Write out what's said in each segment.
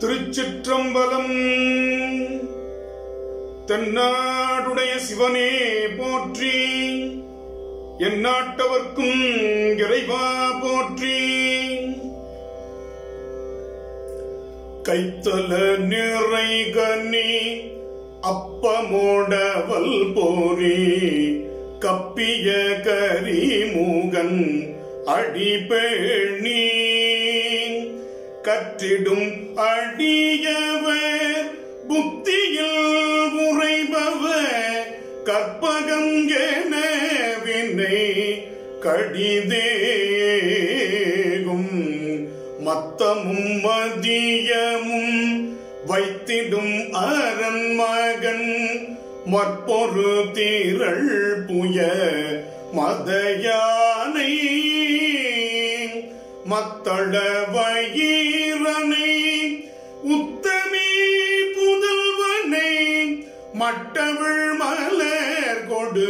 திருச்சிற்றம்பலம் தென்னாடுடைய சிவனே போற்றி எந்நாட்டவர்க்கும் இறைவா போற்றி கைத்தல நிறை கனி அப்பமோடவல் போரி கப்பிய கரிமூகன் அடிபேணி கற்றிடும் அடியவர் புத்தியில் உறைபவர் கற்பகம் என வினை கடிதேகும் மத்தமும் மதியமும் வைத்திடும் அரண் மகன் மற்பொரு தீரள் புய மதயானை மத்தள வயிறனை உத்தமி புதல்வனை மட்டவிழ் மலர் கொடு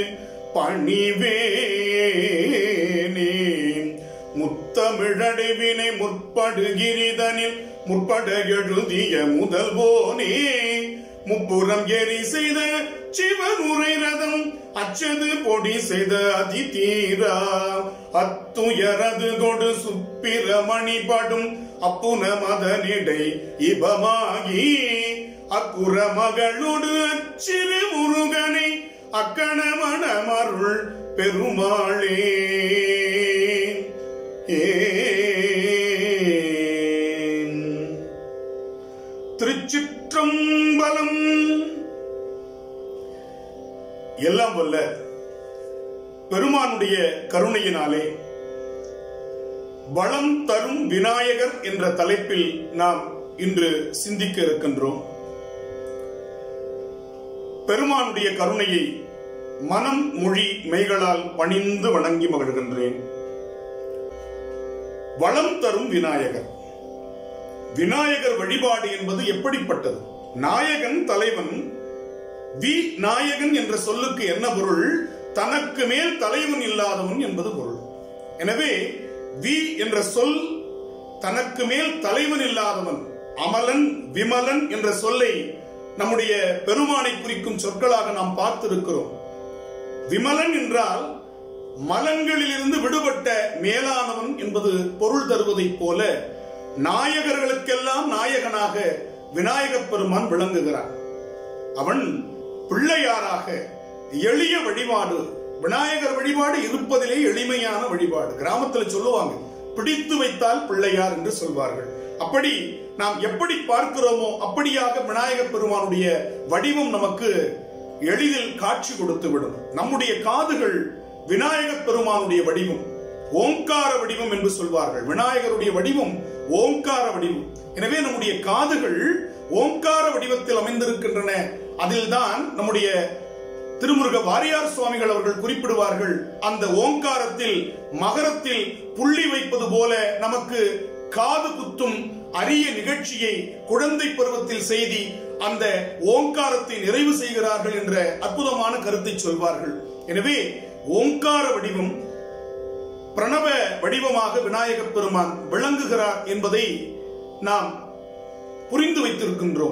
பணிவேனே முத்தமிழடைவினை முற்படுகிரிதனில் முற்பட எழுதிய முதல்வோனே முப்புறம் எரி செய்த சிவனுரை ரதம் அச்சது பொடி செய்த அதி தீரா அத்துயரது கொடு சுப்பிரமணி படும் அப்புன மதனிடை இபமாகி அக்குற மகளோடு அச்சிறு முருகனை அக்கணமண மருள் பெருமாளே திருச்சிற்றம்பலம் எல்லாம் வல்ல பெருமானுடைய கருணையினாலே வளம் தரும் விநாயகர் என்ற தலைப்பில் நாம் இன்று சிந்திக்க இருக்கின்றோம் பெருமானுடைய கருணையை மனம் மொழி மெய்களால் பணிந்து வணங்கி மகிழ்கின்றேன் வளம் தரும் விநாயகர் விநாயகர் வழிபாடு என்பது எப்படிப்பட்டது நாயகன் தலைவன் வி நாயகன் என்ற சொல்லுக்கு என்ன பொருள் தனக்கு மேல் தலைவன் இல்லாதவன் என்பது பொருள் எனவே வி என்ற சொல் தனக்கு மேல் தலைவன் இல்லாதவன் அமலன் விமலன் என்ற சொல்லை நம்முடைய பெருமானை குறிக்கும் சொற்களாக நாம் பார்த்திருக்கிறோம் விமலன் என்றால் மலங்களிலிருந்து விடுபட்ட மேலானவன் என்பது பொருள் தருவதைப் போல நாயகர்களுக்கெல்லாம் நாயகனாக விநாயகப் பெருமான் விளங்குகிறான் அவன் பிள்ளையாராக எளிய வழிபாடு விநாயகர் வழிபாடு இருப்பதிலே எளிமையான வழிபாடு கிராமத்தில் சொல்லுவாங்க பிடித்து வைத்தால் பிள்ளையார் என்று சொல்வார்கள் அப்படி நாம் எப்படி பார்க்கிறோமோ அப்படியாக விநாயகப் பெருமானுடைய வடிவம் நமக்கு எளிதில் காட்சி கொடுத்து விடும் நம்முடைய காதுகள் விநாயகப் பெருமானுடைய வடிவம் ஓங்கார வடிவம் என்று சொல்வார்கள் விநாயகருடைய வடிவம் ஓங்கார வடிவம் எனவே நம்முடைய காதுகள் ஓங்கார வடிவத்தில் அமைந்திருக்கின்றன அதில்தான் நம்முடைய திருமுருக வாரியார் சுவாமிகள் அவர்கள் குறிப்பிடுவார்கள் அந்த ஓங்காரத்தில் மகரத்தில் புள்ளி வைப்பது போல நமக்கு காது குத்தும் அரிய நிகழ்ச்சியை குழந்தை பருவத்தில் செய்தி அந்த ஓங்காரத்தை நிறைவு செய்கிறார்கள் என்ற அற்புதமான கருத்தை சொல்வார்கள் எனவே ஓங்கார வடிவம் பிரணவ வடிவமாக விநாயகப் பெருமான் விளங்குகிறார் என்பதை நாம் புரிந்து வைத்திருக்கின்றோம்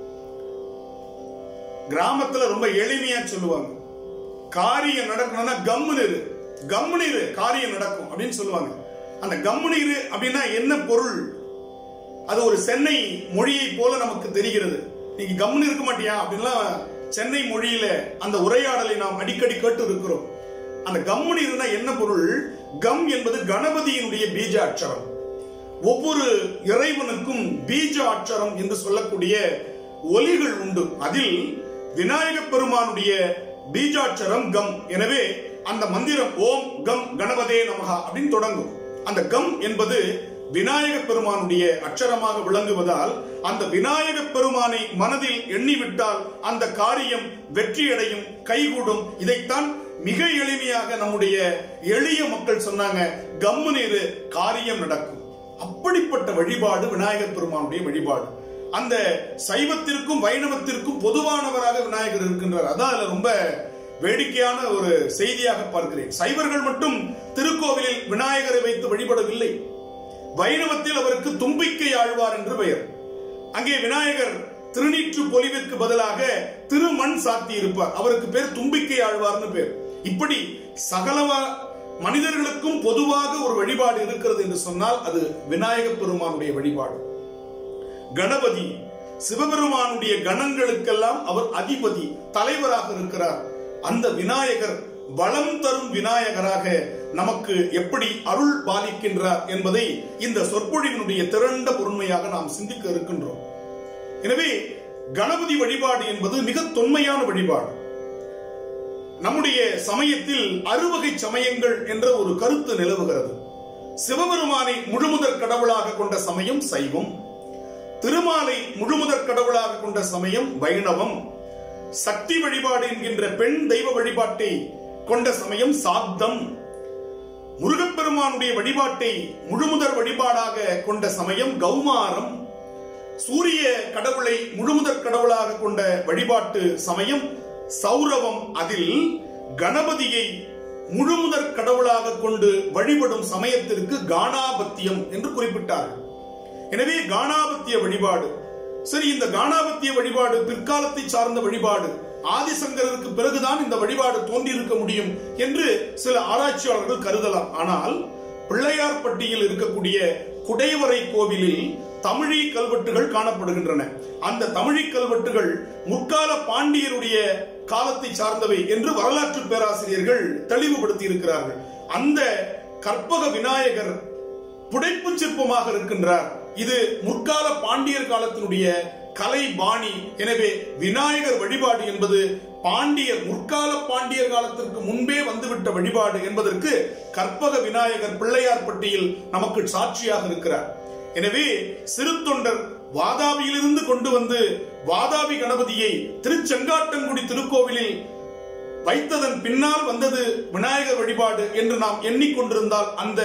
கிராமத்துல ரொம்ப எளிமையா சொல்லுவாங்க காரியம் நடக்கணும்னா கம்முனிரு கம்முனிரு காரியம் நடக்கும் அப்படின்னு சொல்லுவாங்க அந்த கம்முனிரு அப்படின்னா என்ன பொருள் அது ஒரு சென்னை மொழியை போல நமக்கு தெரிகிறது நீங்க கம்முனு இருக்க மாட்டியா அப்படின்லாம் சென்னை மொழியில அந்த உரையாடலை நாம் அடிக்கடி கேட்டு இருக்கிறோம் அந்த கம்முனு இருந்தா என்ன பொருள் கம் என்பது கணபதியினுடைய பீஜ அட்சரம் ஒவ்வொரு இறைவனுக்கும் பீஜ அட்சரம் என்று சொல்லக்கூடிய ஒலிகள் உண்டு அதில் விநாயக பெருமானுடைய பீஜாட்சரம் கம் எனவே அந்த மந்திரம் ஓம் கம் கணபதே நமகா அப்படின்னு தொடங்கும் அந்த கம் என்பது விநாயக பெருமானுடைய அட்சரமாக விளங்குவதால் அந்த விநாயக பெருமானை மனதில் எண்ணிவிட்டால் அந்த காரியம் வெற்றியடையும் கைகூடும் இதைத்தான் மிக எளிமையாக நம்முடைய எளிய மக்கள் சொன்னாங்க கம்மு நீரு காரியம் நடக்கும் அப்படிப்பட்ட வழிபாடு விநாயகர் பெருமானுடைய வழிபாடு அந்த சைவத்திற்கும் வைணவத்திற்கும் பொதுவானவராக விநாயகர் இருக்கின்றார் அதான் அதுல ரொம்ப வேடிக்கையான ஒரு செய்தியாக பார்க்கிறேன் சைவர்கள் மட்டும் திருக்கோவிலில் விநாயகரை வைத்து வழிபடவில்லை வைணவத்தில் அவருக்கு தும்பிக்கை ஆழ்வார் என்று பெயர் அங்கே விநாயகர் திருநீற்று பொலிவிற்கு பதிலாக திருமண் சாத்தி இருப்பார் அவருக்கு பேர் தும்பிக்கை ஆழ்வார்னு பேர் இப்படி சகலவ மனிதர்களுக்கும் பொதுவாக ஒரு வழிபாடு இருக்கிறது என்று சொன்னால் அது விநாயக பெருமானுடைய வழிபாடு கணபதி சிவபெருமானுடைய கணங்களுக்கெல்லாம் அவர் அதிபதி தலைவராக இருக்கிறார் அந்த விநாயகர் வளம் தரும் விநாயகராக நமக்கு எப்படி அருள் பாலிக்கின்றார் என்பதை இந்த சொற்பொழிவினுடைய திரண்ட பொருண்மையாக நாம் சிந்திக்க இருக்கின்றோம் எனவே கணபதி வழிபாடு என்பது மிக தொன்மையான வழிபாடு நம்முடைய சமயத்தில் அறுவகை சமயங்கள் என்ற ஒரு கருத்து நிலவுகிறது சிவபெருமானை முழுமுதற் கடவுளாக கொண்ட சமயம் சைவம் திருமாலை முழுமுதற் கடவுளாக கொண்ட சமயம் வைணவம் சக்தி வழிபாடு என்கின்ற பெண் தெய்வ வழிபாட்டை கொண்ட சமயம் சாத்தம் முருகப்பெருமானுடைய வழிபாட்டை முழுமுதற் வழிபாடாக கொண்ட சமயம் கௌமாரம் சூரிய கடவுளை முழுமுதற் கடவுளாக கொண்ட வழிபாட்டு சமயம் சௌரவம் அதில் கணபதியை முழுமுதற் கடவுளாக கொண்டு வழிபடும் சமயத்திற்கு கானாபத்தியம் என்று குறிப்பிட்டார்கள் எனவே கானாபத்திய வழிபாடு சரி இந்த கானாபத்திய வழிபாடு பிற்காலத்தை சார்ந்த வழிபாடு ஆதிசங்கரருக்கு பிறகுதான் இந்த வழிபாடு தோன்றியிருக்க முடியும் என்று சில ஆராய்ச்சியாளர்கள் கருதலாம் ஆனால் பிள்ளையார்பட்டியில் இருக்கக்கூடிய குடைவரை கோவிலில் தமிழி கல்வெட்டுகள் காணப்படுகின்றன அந்த தமிழி கல்வெட்டுகள் முற்கால பாண்டியருடைய காலத்தை சார்ந்தவை என்று வரலாற்று பேராசிரியர்கள் தெளிவுபடுத்தி இருக்கிறார்கள் அந்த கற்பக விநாயகர் புடைப்பு சிற்பமாக இருக்கின்றார் இது முற்கால பாண்டியர் காலத்தினுடைய கலை பாணி எனவே விநாயகர் வழிபாடு என்பது பாண்டியர் முற்கால பாண்டியர் காலத்திற்கு முன்பே வந்துவிட்ட வழிபாடு என்பதற்கு கற்பக விநாயகர் பிள்ளையார்பட்டியில் நமக்கு சாட்சியாக இருக்கிறார் எனவே சிறு தொண்டர் வாதாபியிலிருந்து கொண்டு வந்து வாதாபி கணபதியை திருச்செங்காட்டங்குடி திருக்கோவிலில் வைத்ததன் பின்னால் வந்தது விநாயகர் வழிபாடு என்று நாம் எண்ணிக்கொண்டிருந்தால் அந்த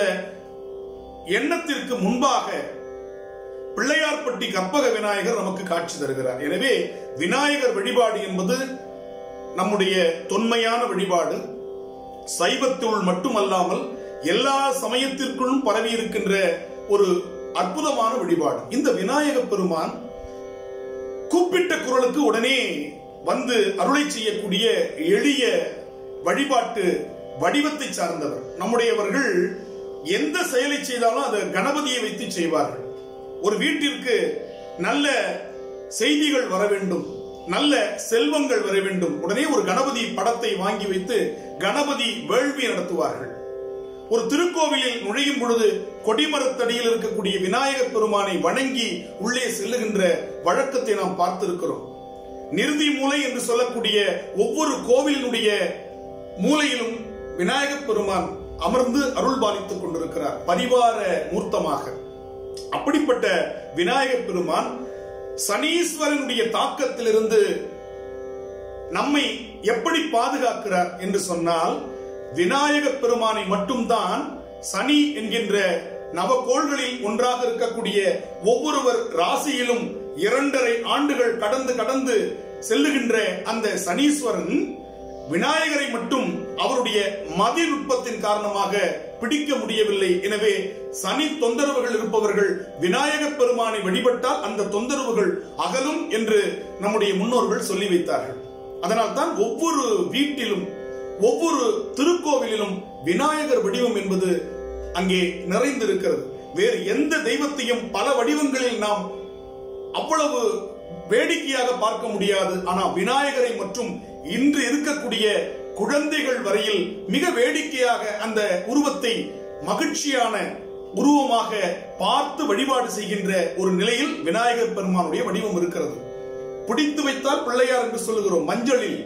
எண்ணத்திற்கு முன்பாக பிள்ளையார்பட்டி கற்பக விநாயகர் நமக்கு காட்சி தருகிறார் எனவே விநாயகர் வழிபாடு என்பது நம்முடைய தொன்மையான வழிபாடு சைவத்துள் மட்டுமல்லாமல் எல்லா சமயத்திற்குள்ளும் பரவி இருக்கின்ற ஒரு அற்புதமான வழிபாடு இந்த விநாயக பெருமான் கூப்பிட்ட குரலுக்கு உடனே வந்து அருளை செய்யக்கூடிய எளிய வழிபாட்டு வடிவத்தை சார்ந்தவர் நம்முடையவர்கள் எந்த செயலை செய்தாலும் அதை கணபதியை வைத்து செய்வார்கள் ஒரு வீட்டிற்கு நல்ல செய்திகள் வர வேண்டும் நல்ல செல்வங்கள் வர வேண்டும் உடனே ஒரு கணபதி படத்தை வாங்கி வைத்து கணபதி வேள்வி நடத்துவார்கள் ஒரு திருக்கோவிலில் நுழையும் பொழுது கொடிமரத்தடியில் இருக்கக்கூடிய விநாயகர் பெருமானை வணங்கி உள்ளே செல்லுகின்ற வழக்கத்தை நாம் பார்த்திருக்கிறோம் நிறுதி மூலை என்று சொல்லக்கூடிய ஒவ்வொரு கோவிலினுடைய மூலையிலும் விநாயகப் பெருமான் அமர்ந்து அருள் பாலித்துக் கொண்டிருக்கிறார் பரிவார மூர்த்தமாக அப்படிப்பட்ட விநாயகப் பெருமான் சனீஸ்வரனுடைய தாக்கத்திலிருந்து நம்மை எப்படி பாதுகாக்கிறார் என்று சொன்னால் விநாயக பெருமானை மட்டும்தான் சனி என்கின்ற நவகோள்களில் ஒன்றாக இருக்கக்கூடிய ஒவ்வொருவர் ராசியிலும் இரண்டரை ஆண்டுகள் கடந்து கடந்து செல்லுகின்ற அந்த சனீஸ்வரன் விநாயகரை மட்டும் அவருடைய மதிநுட்பத்தின் காரணமாக பிடிக்க முடியவில்லை எனவே சனி தொந்தரவுகள் இருப்பவர்கள் விநாயக பெருமானை வழிபட்டால் அந்த தொந்தரவுகள் அகலும் என்று நம்முடைய முன்னோர்கள் சொல்லி வைத்தார்கள் அதனால் தான் ஒவ்வொரு வீட்டிலும் ஒவ்வொரு திருக்கோவிலிலும் விநாயகர் வடிவம் என்பது அங்கே நிறைந்திருக்கிறது வேறு எந்த தெய்வத்தையும் பல வடிவங்களில் நாம் அவ்வளவு வேடிக்கையாக பார்க்க முடியாது ஆனா விநாயகரை மற்றும் இன்று இருக்கக்கூடிய குழந்தைகள் வரையில் மிக வேடிக்கையாக அந்த உருவத்தை மகிழ்ச்சியான உருவமாக பார்த்து வழிபாடு செய்கின்ற ஒரு நிலையில் விநாயகர் பெருமானுடைய வடிவம் இருக்கிறது பிடித்து வைத்தால் பிள்ளையார் என்று சொல்லுகிறோம் மஞ்சளில்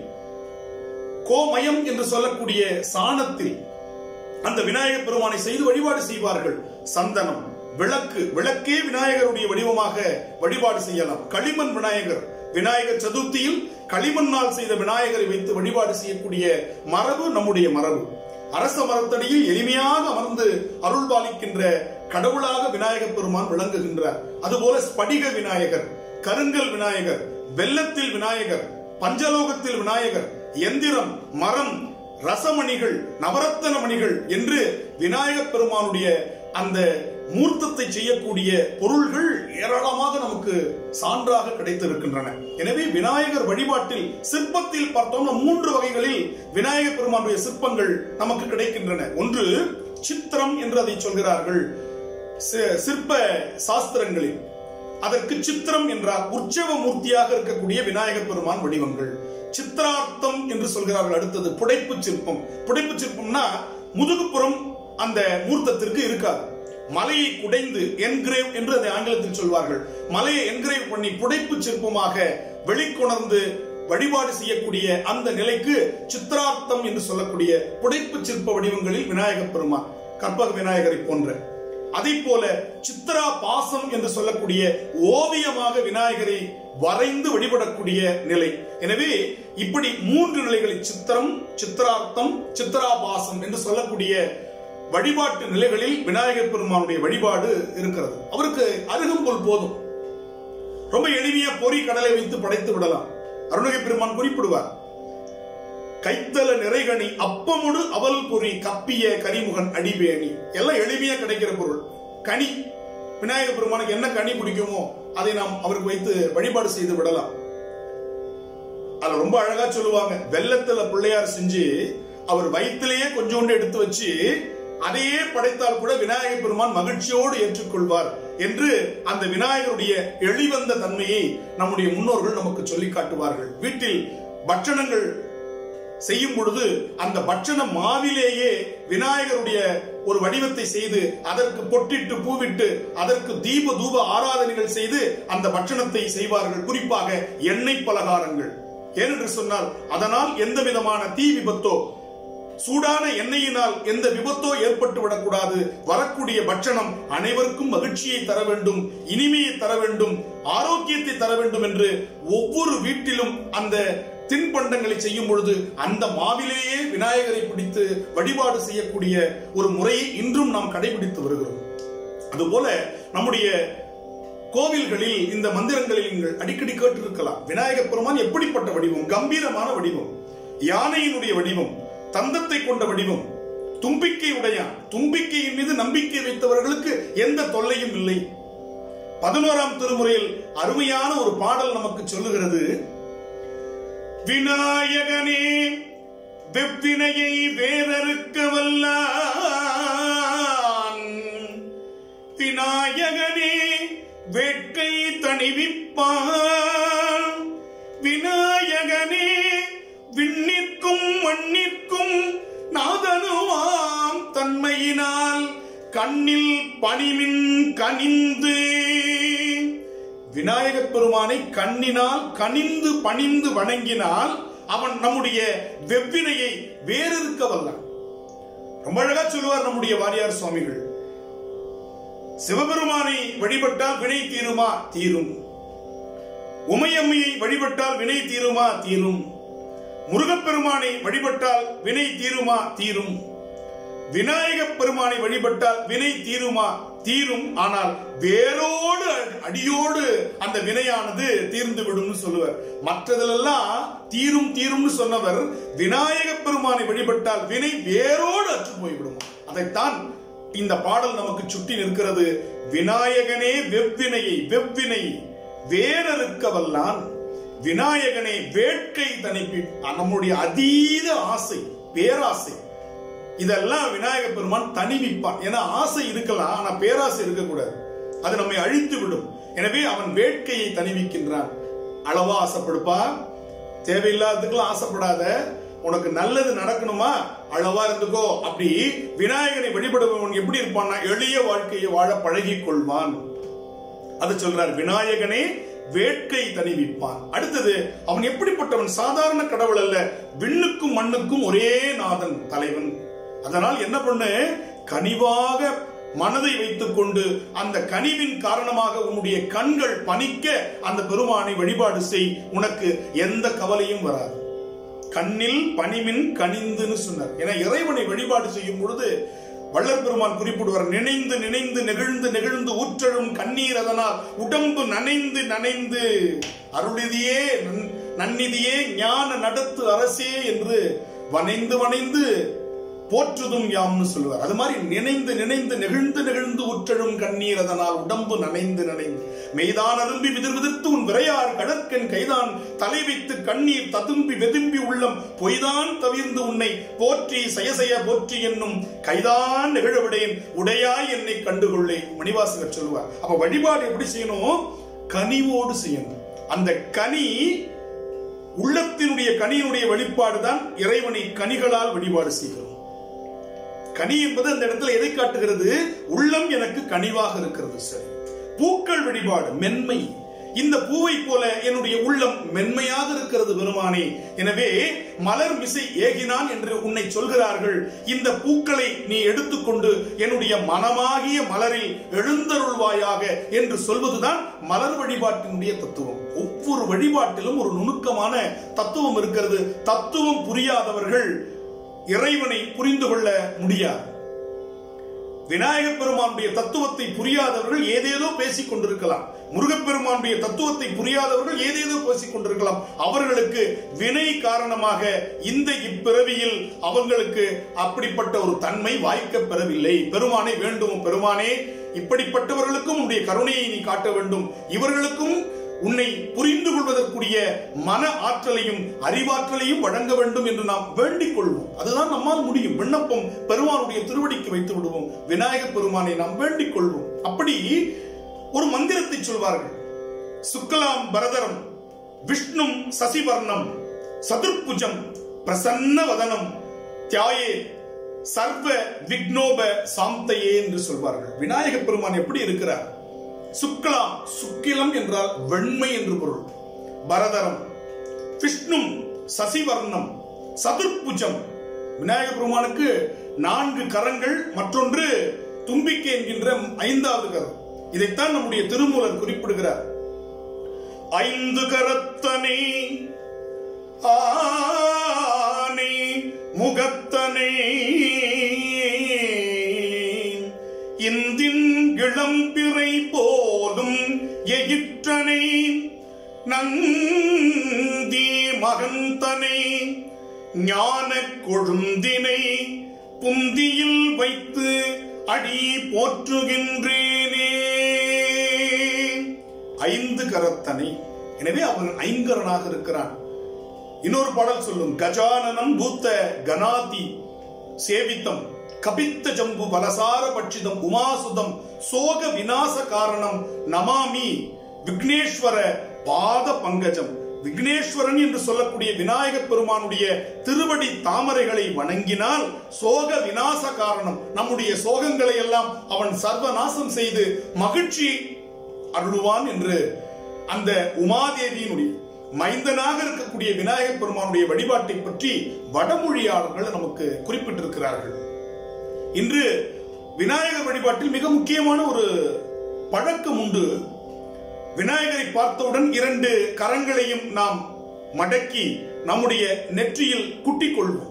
கோமயம் என்று சொல்லக்கூடிய சாணத்தில் அந்த விநாயகர் பெருமானை செய்து வழிபாடு செய்வார்கள் சந்தனம் விளக்கு விளக்கே விநாயகருடைய வடிவமாக வழிபாடு செய்யலாம் களிமண் விநாயகர் விநாயகர் சதுர்த்தியில் களிமண்ணால் செய்த விநாயகரை வைத்து வழிபாடு செய்யக்கூடிய மரபு நம்முடைய மரபு அரச மரத்தடியில் எளிமையாக அமர்ந்து அருள் பாலிக்கின்ற கடவுளாக விநாயகர் பெருமான் விளங்குகின்றார் அதுபோல ஸ்படிக விநாயகர் கருங்கல் விநாயகர் வெள்ளத்தில் விநாயகர் பஞ்சலோகத்தில் விநாயகர் எந்திரம் மரம் ரசமணிகள் நவரத்தன மணிகள் என்று விநாயகப் பெருமானுடைய அந்த மூர்த்தத்தை செய்யக்கூடிய பொருள்கள் ஏராளமாக நமக்கு சான்றாக கிடைத்திருக்கின்றன எனவே விநாயகர் வழிபாட்டில் சிற்பத்தில் பார்த்தோம்னா மூன்று வகைகளில் விநாயகர் பெருமானுடைய சிற்பங்கள் நமக்கு கிடைக்கின்றன ஒன்று சித்திரம் என்று அதை சொல்கிறார்கள் சி- சிற்ப சாஸ்திரங்களில் அதற்கு சித்திரம் என்றால் உற்சவ மூர்த்தியாக இருக்கக்கூடிய விநாயகர் பெருமான் வடிவங்கள் சித்திரார்த்தம் என்று சொல்கிறார்கள் அடுத்தது புடைப்பு சிற்பம் புடைப்பு சிற்பம்னா முதுகுப்புறம் அந்த மூர்த்தத்திற்கு இருக்காது மலையை குடைந்து என்கிரேவ் என்று அதை ஆங்கிலத்தில் சொல்வார்கள் மலையை என்கிரேவ் பண்ணி புடைப்பு சிற்பமாக வெளிக்கொணர்ந்து வழிபாடு செய்யக்கூடிய அந்த நிலைக்கு சித்திரார்த்தம் என்று சொல்லக்கூடிய புடைப்பு சிற்ப வடிவங்களில் விநாயகப் பெருமான் கற்பக விநாயகரை போன்ற அதை போல சித்ரா பாசம் என்று சொல்லக்கூடிய ஓவியமாக விநாயகரை வரைந்து வழிபடக்கூடிய நிலை எனவே இப்படி மூன்று நிலைகளில் சித்திரம் சித்திரார்த்தம் சித்ராபாசம் என்று சொல்லக்கூடிய வழிபாட்டு நிலைகளில் விநாயகர் பெருமானுடைய வழிபாடு இருக்கிறது அவருக்கு அருகம்புல் போதும் ரொம்ப எளிமையா பொறி கடலை வைத்து படைத்து விடலாம் அருணகை பெருமான் குறிப்பிடுவார் கைத்தல நிறைகனி அப்பமுடு அவல் பொறி கப்பிய கரிமுகன் அடிபேணி எல்லாம் எளிமையா கிடைக்கிற பொருள் கனி விநாயக பெருமானுக்கு என்ன கனி பிடிக்குமோ அதை நாம் அவருக்கு வைத்து வழிபாடு செய்து விடலாம் அதுல ரொம்ப அழகா சொல்லுவாங்க வெள்ளத்துல பிள்ளையார் செஞ்சு அவர் வயிற்றிலேயே கொஞ்சோண்டு எடுத்து வச்சு அதையே படைத்தால் கூட விநாயகர் பெருமான் மகிழ்ச்சியோடு ஏற்றுக்கொள்வார் என்று அந்த விநாயகருடைய எளிவந்த தன்மையை நம்முடைய முன்னோர்கள் நமக்கு சொல்லி காட்டுவார்கள் வீட்டில் பட்சணங்கள் செய்யும் பொழுது அந்த பட்சண மாவிலேயே விநாயகருடைய ஒரு வடிவத்தை செய்து அதற்கு பொட்டிட்டு பூவிட்டு அதற்கு தீப தூப ஆராதனைகள் செய்து அந்த பட்சணத்தை செய்வார்கள் குறிப்பாக எண்ணெய் பலகாரங்கள் ஏனென்று சொன்னால் அதனால் எந்த விதமான தீ விபத்தோ சூடான எண்ணெயினால் எந்த விபத்தோ ஏற்பட்டு விடக்கூடாது வரக்கூடிய பட்சணம் அனைவருக்கும் மகிழ்ச்சியை தர வேண்டும் இனிமையை தர வேண்டும் ஆரோக்கியத்தை தர வேண்டும் என்று ஒவ்வொரு வீட்டிலும் அந்த தின்பண்டங்களை செய்யும் பொழுது அந்த மாவிலேயே விநாயகரை பிடித்து வழிபாடு செய்யக்கூடிய ஒரு முறையை இன்றும் நாம் கடைபிடித்து வருகிறோம் அதுபோல நம்முடைய கோவில்களில் இந்த மந்திரங்களில் நீங்கள் அடிக்கடி கேட்டிருக்கலாம் விநாயகப் பெருமான் எப்படிப்பட்ட வடிவம் கம்பீரமான வடிவம் யானையினுடைய வடிவம் தந்தத்தை கொண்ட வடிவம் தும்பிக்கை உடையான் தும்பிக்கையின் மீது நம்பிக்கை வைத்தவர்களுக்கு எந்த தொல்லையும் இல்லை பதினோராம் திருமுறையில் அருமையான ஒரு பாடல் நமக்கு சொல்லுகிறது விநாயகனே வெப்பினையை வேறறுக்க வல்லான் விநாயகனே வேட்கை தணிவிப்பான் விநாயகனே விண்ணிற்கும் மண்ணிற்கும் நாதனுவாம் தன்மையினால் கண்ணில் பணிமின் கனிந்து விநாயகப் பெருமானை கண்ணினால் கனிந்து பணிந்து வணங்கினால் அவன் நம்முடைய வெவ்வினையை வேறறுக்க வல்லான் ரொம்ப அழகா சொல்லுவார் நம்முடைய வாரியார் சுவாமிகள் சிவபெருமானை வழிபட்டால் வினை தீருமா தீரும் உமையம்மையை வழிபட்டால் வினை தீருமா தீரும் முருகப்பெருமானை வழிபட்டால் வினை தீருமா தீரும் விநாயகப் பெருமானை வழிபட்டால் வினை தீருமா தீரும் ஆனால் வேரோடு அடியோடு அந்த வினையானது தீர்ந்து விடும்னு சொல்லுவார் மற்றதிலெல்லாம் தீரும் தீரும்னு சொன்னவர் விநாயகப் பெருமானை வழிபட்டால் வினை வேரோடு அற்று போய்விடும் அதைத்தான் இந்த பாடல் நமக்கு சுட்டி நிற்கிறது விநாயகனே வெவ்வினையை வெவ்வினை வேறறுக்க வல்லான் விநாயகனே வேட்கை தணிப்பி நம்முடைய அதீத ஆசை பேராசை இதெல்லாம் விநாயக பெருமான் தணிவிப்பான் ஏன்னா ஆசை இருக்கலாம் ஆனா பேராசை இருக்கக்கூடாது அது நம்மை அழித்து விடும் எனவே அவன் வேட்கையை தணிவிக்கின்றான் அளவா ஆசைப்படுப்பா தேவையில்லாததுக்கெல்லாம் ஆசைப்படாத உனக்கு நல்லது நடக்கணுமா அளவா இருந்துக்கோ அப்படி விநாயகனை வழிபடுபவன் எப்படி இருப்பான்னா எளிய வாழ்க்கையை வாழ பழகிக் கொள்வான் அது சொல்றார் விநாயகனே வேட்கை தணிவிப்பான் அடுத்தது அவன் எப்படிப்பட்டவன் சாதாரண கடவுள் அல்ல விண்ணுக்கும் மண்ணுக்கும் ஒரே நாதன் தலைவன் அதனால் என்ன பண்ணு கனிவாக மனதை வைத்துக் கொண்டு அந்த கனிவின் காரணமாக உன்னுடைய கண்கள் பனிக்க அந்த பெருமானை வழிபாடு செய் உனக்கு எந்த கவலையும் வராது கண்ணில் பனிமின் கனிந்துன்னு சொன்னார் ஏன்னா இறைவனை வழிபாடு செய்யும் பொழுது வள்ளல் பெருமான் குறிப்பிடுவார் நினைந்து நினைந்து நெகிழ்ந்து நெகிழ்ந்து ஊற்றழும் கண்ணீர் அதனால் உடம்பு நனைந்து நனைந்து அருளிதியே நன்- நன்னிதியே ஞான நடத்து அரசே என்று வனைந்து வனைந்து போற்றுதும் யாம்னு சொல்லுவார் அது மாதிரி நினைந்து நினைந்து நெகிழ்ந்து நெகிழ்ந்து உற்றழும் கண்ணீர் அதனால் உடம்பு நனைந்து நனைந்து மெய்தான் அரும்பி விதிர் விதிர்த்து உன் விரையார் கடற்கண் கைதான் தலை வைத்து கண்ணீர் ததும்பி வெதும்பி உள்ளம் பொய்தான் தவிர்ந்து உன்னை போற்றி சயசய போற்றி என்னும் கைதான் நிகழவிடேன் உடையாய் என்னை கண்டுகொள்ளே மணிவாசகர் சொல்லுவார் அப்ப வழிபாடு எப்படி செய்யணும் கனிவோடு செய்யணும் அந்த கனி உள்ளத்தினுடைய கனியினுடைய வெளிப்பாடு தான் இறைவனை கனிகளால் வழிபாடு செய்கிறோம் கனி என்பது அந்த இடத்துல எதை காட்டுகிறது உள்ளம் எனக்கு கனிவாக இருக்கிறது சரி பூக்கள் வழிபாடு மென்மை இந்த பூவை போல என்னுடைய உள்ளம் மென்மையாக இருக்கிறது பெருமானே எனவே மலர் மிசை ஏகினான் என்று உன்னை சொல்கிறார்கள் இந்த பூக்களை நீ எடுத்துக்கொண்டு என்னுடைய மனமாகிய மலரில் எழுந்தருள்வாயாக என்று சொல்வதுதான் மலர் வழிபாட்டினுடைய தத்துவம் ஒவ்வொரு வழிபாட்டிலும் ஒரு நுணுக்கமான தத்துவம் இருக்கிறது தத்துவம் புரியாதவர்கள் இறைவனை புரிந்து கொள்ள முடியாது விநாயக பெருமானுடைய தத்துவத்தை புரியாதவர்கள் ஏதேதோ பேசிக் கொண்டிருக்கலாம் முருகப்பெருமானுடைய தத்துவத்தை புரியாதவர்கள் ஏதேதோ பேசிக் கொண்டிருக்கலாம் அவர்களுக்கு வினை காரணமாக இந்த இப்பிறவியில் அவர்களுக்கு அப்படிப்பட்ட ஒரு தன்மை வாய்க்க பெறவில்லை பெருமானை வேண்டும் பெருமானே இப்படிப்பட்டவர்களுக்கும் உன்னுடைய கருணையை நீ காட்ட வேண்டும் இவர்களுக்கும் உன்னை புரிந்து கொள்வதற்குரிய மன ஆற்றலையும் அறிவாற்றலையும் வழங்க வேண்டும் என்று நாம் வேண்டிக் கொள்வோம் அதுதான் நம்மால் முடியும் விண்ணப்பம் பெருமானுடைய திருவடிக்கு வைத்து விடுவோம் விநாயகப் பெருமானை நாம் வேண்டிக் கொள்வோம் அப்படி ஒரு மந்திரத்தை சொல்வார்கள் சுக்கலாம் பரதரம் விஷ்ணும் சசிவர்ணம் சதுர்புஜம் பிரசன்ன வதனம் தியாயே சர்வ விக்னோப சாந்தையே என்று சொல்வார்கள் விநாயக பெருமான் எப்படி இருக்கிறார் சுக்லாம் சுக்கிலம் என்றால் வெண்மை என்று பொருள் பரதரம் விஷ்ணும் சசிவர்ணம் சதுர்புஜம் விநாயக பெருமானுக்கு நான்கு கரங்கள் மற்றொன்று தும்பிக்கை என்கின்ற ஐந்தாவது கரம் இதைத்தான் நம்முடைய திருமூலர் குறிப்பிடுகிறார் ஐந்து கரத்தனே ஆனே முகத்தனே இந்தின் இளம்பிறை போலும் எயிற்றனை நந்தி மகந்தனை ஞான கொழுந்தினை புந்தியில் வைத்து அடி போற்றுகின்றேனே ஐந்து கரத்தனை எனவே அவன் ஐங்கரனாக இருக்கிறான் இன்னொரு பாடல் சொல்லும் கஜானனம் பூத்த கணாதி சேவித்தம் கபித்த ஜம்பு பலசார பட்சிதம் உமாசுதம் சோக விநாச காரணம் நமாமி விக்னேஸ்வர பாத பங்கஜம் விக்னேஸ்வரன் என்று சொல்லக்கூடிய விநாயக பெருமானுடைய திருவடி தாமரைகளை வணங்கினால் சோக விநாச காரணம் நம்முடைய சோகங்களை எல்லாம் அவன் சர்வநாசம் செய்து மகிழ்ச்சி அருளுவான் என்று அந்த உமாதேவியினுடைய மைந்தனாக இருக்கக்கூடிய விநாயகப் பெருமானுடைய வழிபாட்டை பற்றி வடமொழியாளர்கள் நமக்கு குறிப்பிட்டிருக்கிறார்கள் இன்று விநாயகர் வழிபாட்டில் மிக முக்கியமான ஒரு பழக்கம் உண்டு விநாயகரை பார்த்தவுடன் இரண்டு கரங்களையும் நாம் மடக்கி நம்முடைய நெற்றியில் குட்டிக் கொள்வோம்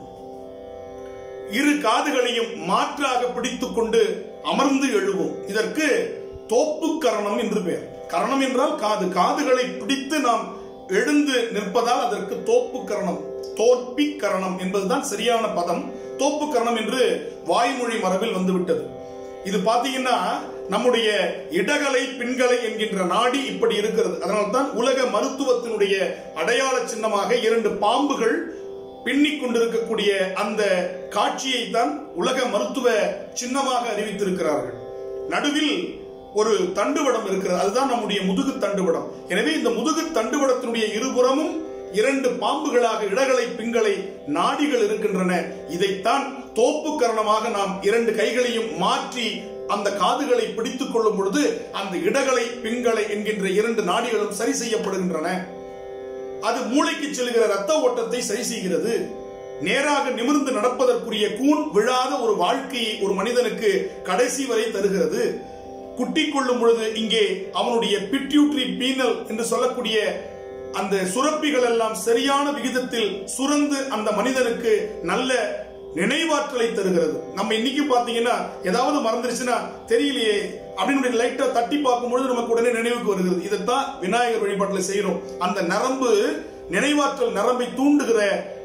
இரு காதுகளையும் மாற்றாக பிடித்துக் கொண்டு அமர்ந்து எழுவோம் இதற்கு தோப்பு கரணம் என்று பெயர் கரணம் என்றால் காது காதுகளை பிடித்து நாம் எழுந்து நிற்பதால் அதற்கு தோப்பு கரணம் தோற்பி கரணம் என்பதுதான் சரியான பதம் தோப்பு கரணம் என்று வாய்மொழி மரபில் வந்துவிட்டது இது பாத்தீங்கன்னா நம்முடைய இடகலை பின்கலை என்கின்ற நாடி இப்படி இருக்கிறது அதனால்தான் உலக மருத்துவத்தினுடைய அடையாள சின்னமாக இரண்டு பாம்புகள் பின்னிக் கொண்டிருக்கக்கூடிய அந்த காட்சியை தான் உலக மருத்துவ சின்னமாக அறிவித்திருக்கிறார்கள் நடுவில் ஒரு தண்டுவடம் இருக்கிறது அதுதான் நம்முடைய முதுகு தண்டுவடம் எனவே இந்த முதுகு தண்டுவடத்தினுடைய இருபுறமும் இரண்டு பாம்புகளாக இடகளை பிங்களை நாடிகள் இருக்கின்றன இதைத்தான் தோப்பு கரணமாக நாம் இரண்டு கைகளையும் மாற்றி அந்த காதுகளை பிடித்துக் கொள்ளும் பொழுது அந்த இடகளை பிங்களை என்கின்ற இரண்டு நாடிகளும் சரி செய்யப்படுகின்றன அது மூளைக்கு செல்கிற ரத்த ஓட்டத்தை சரி செய்கிறது நேராக நிமிர்ந்து நடப்பதற்குரிய கூன் விழாத ஒரு வாழ்க்கையை ஒரு மனிதனுக்கு கடைசி வரை தருகிறது குட்டி கொள்ளும் பொழுது இங்கே அவனுடைய பிட்யூட்ரி பீனல் என்று சொல்லக்கூடிய அந்த சுரப்பிகள் எல்லாம் சரியான விகிதத்தில் சுரந்து அந்த மனிதனுக்கு நல்ல நினைவாற்றலை தருகிறது நம்ம இன்னைக்கு பாத்தீங்கன்னா ஏதாவது மறந்துருச்சுன்னா தெரியலையே அப்படின்னு லைட்டா தட்டி பார்க்கும்பொழுது நமக்கு உடனே நினைவுக்கு வருகிறது இதைத்தான் விநாயகர் வழிபாட்டில் செய்யறோம் அந்த நரம்பு நினைவாற்றல் நரம்பை தூண்டுகிற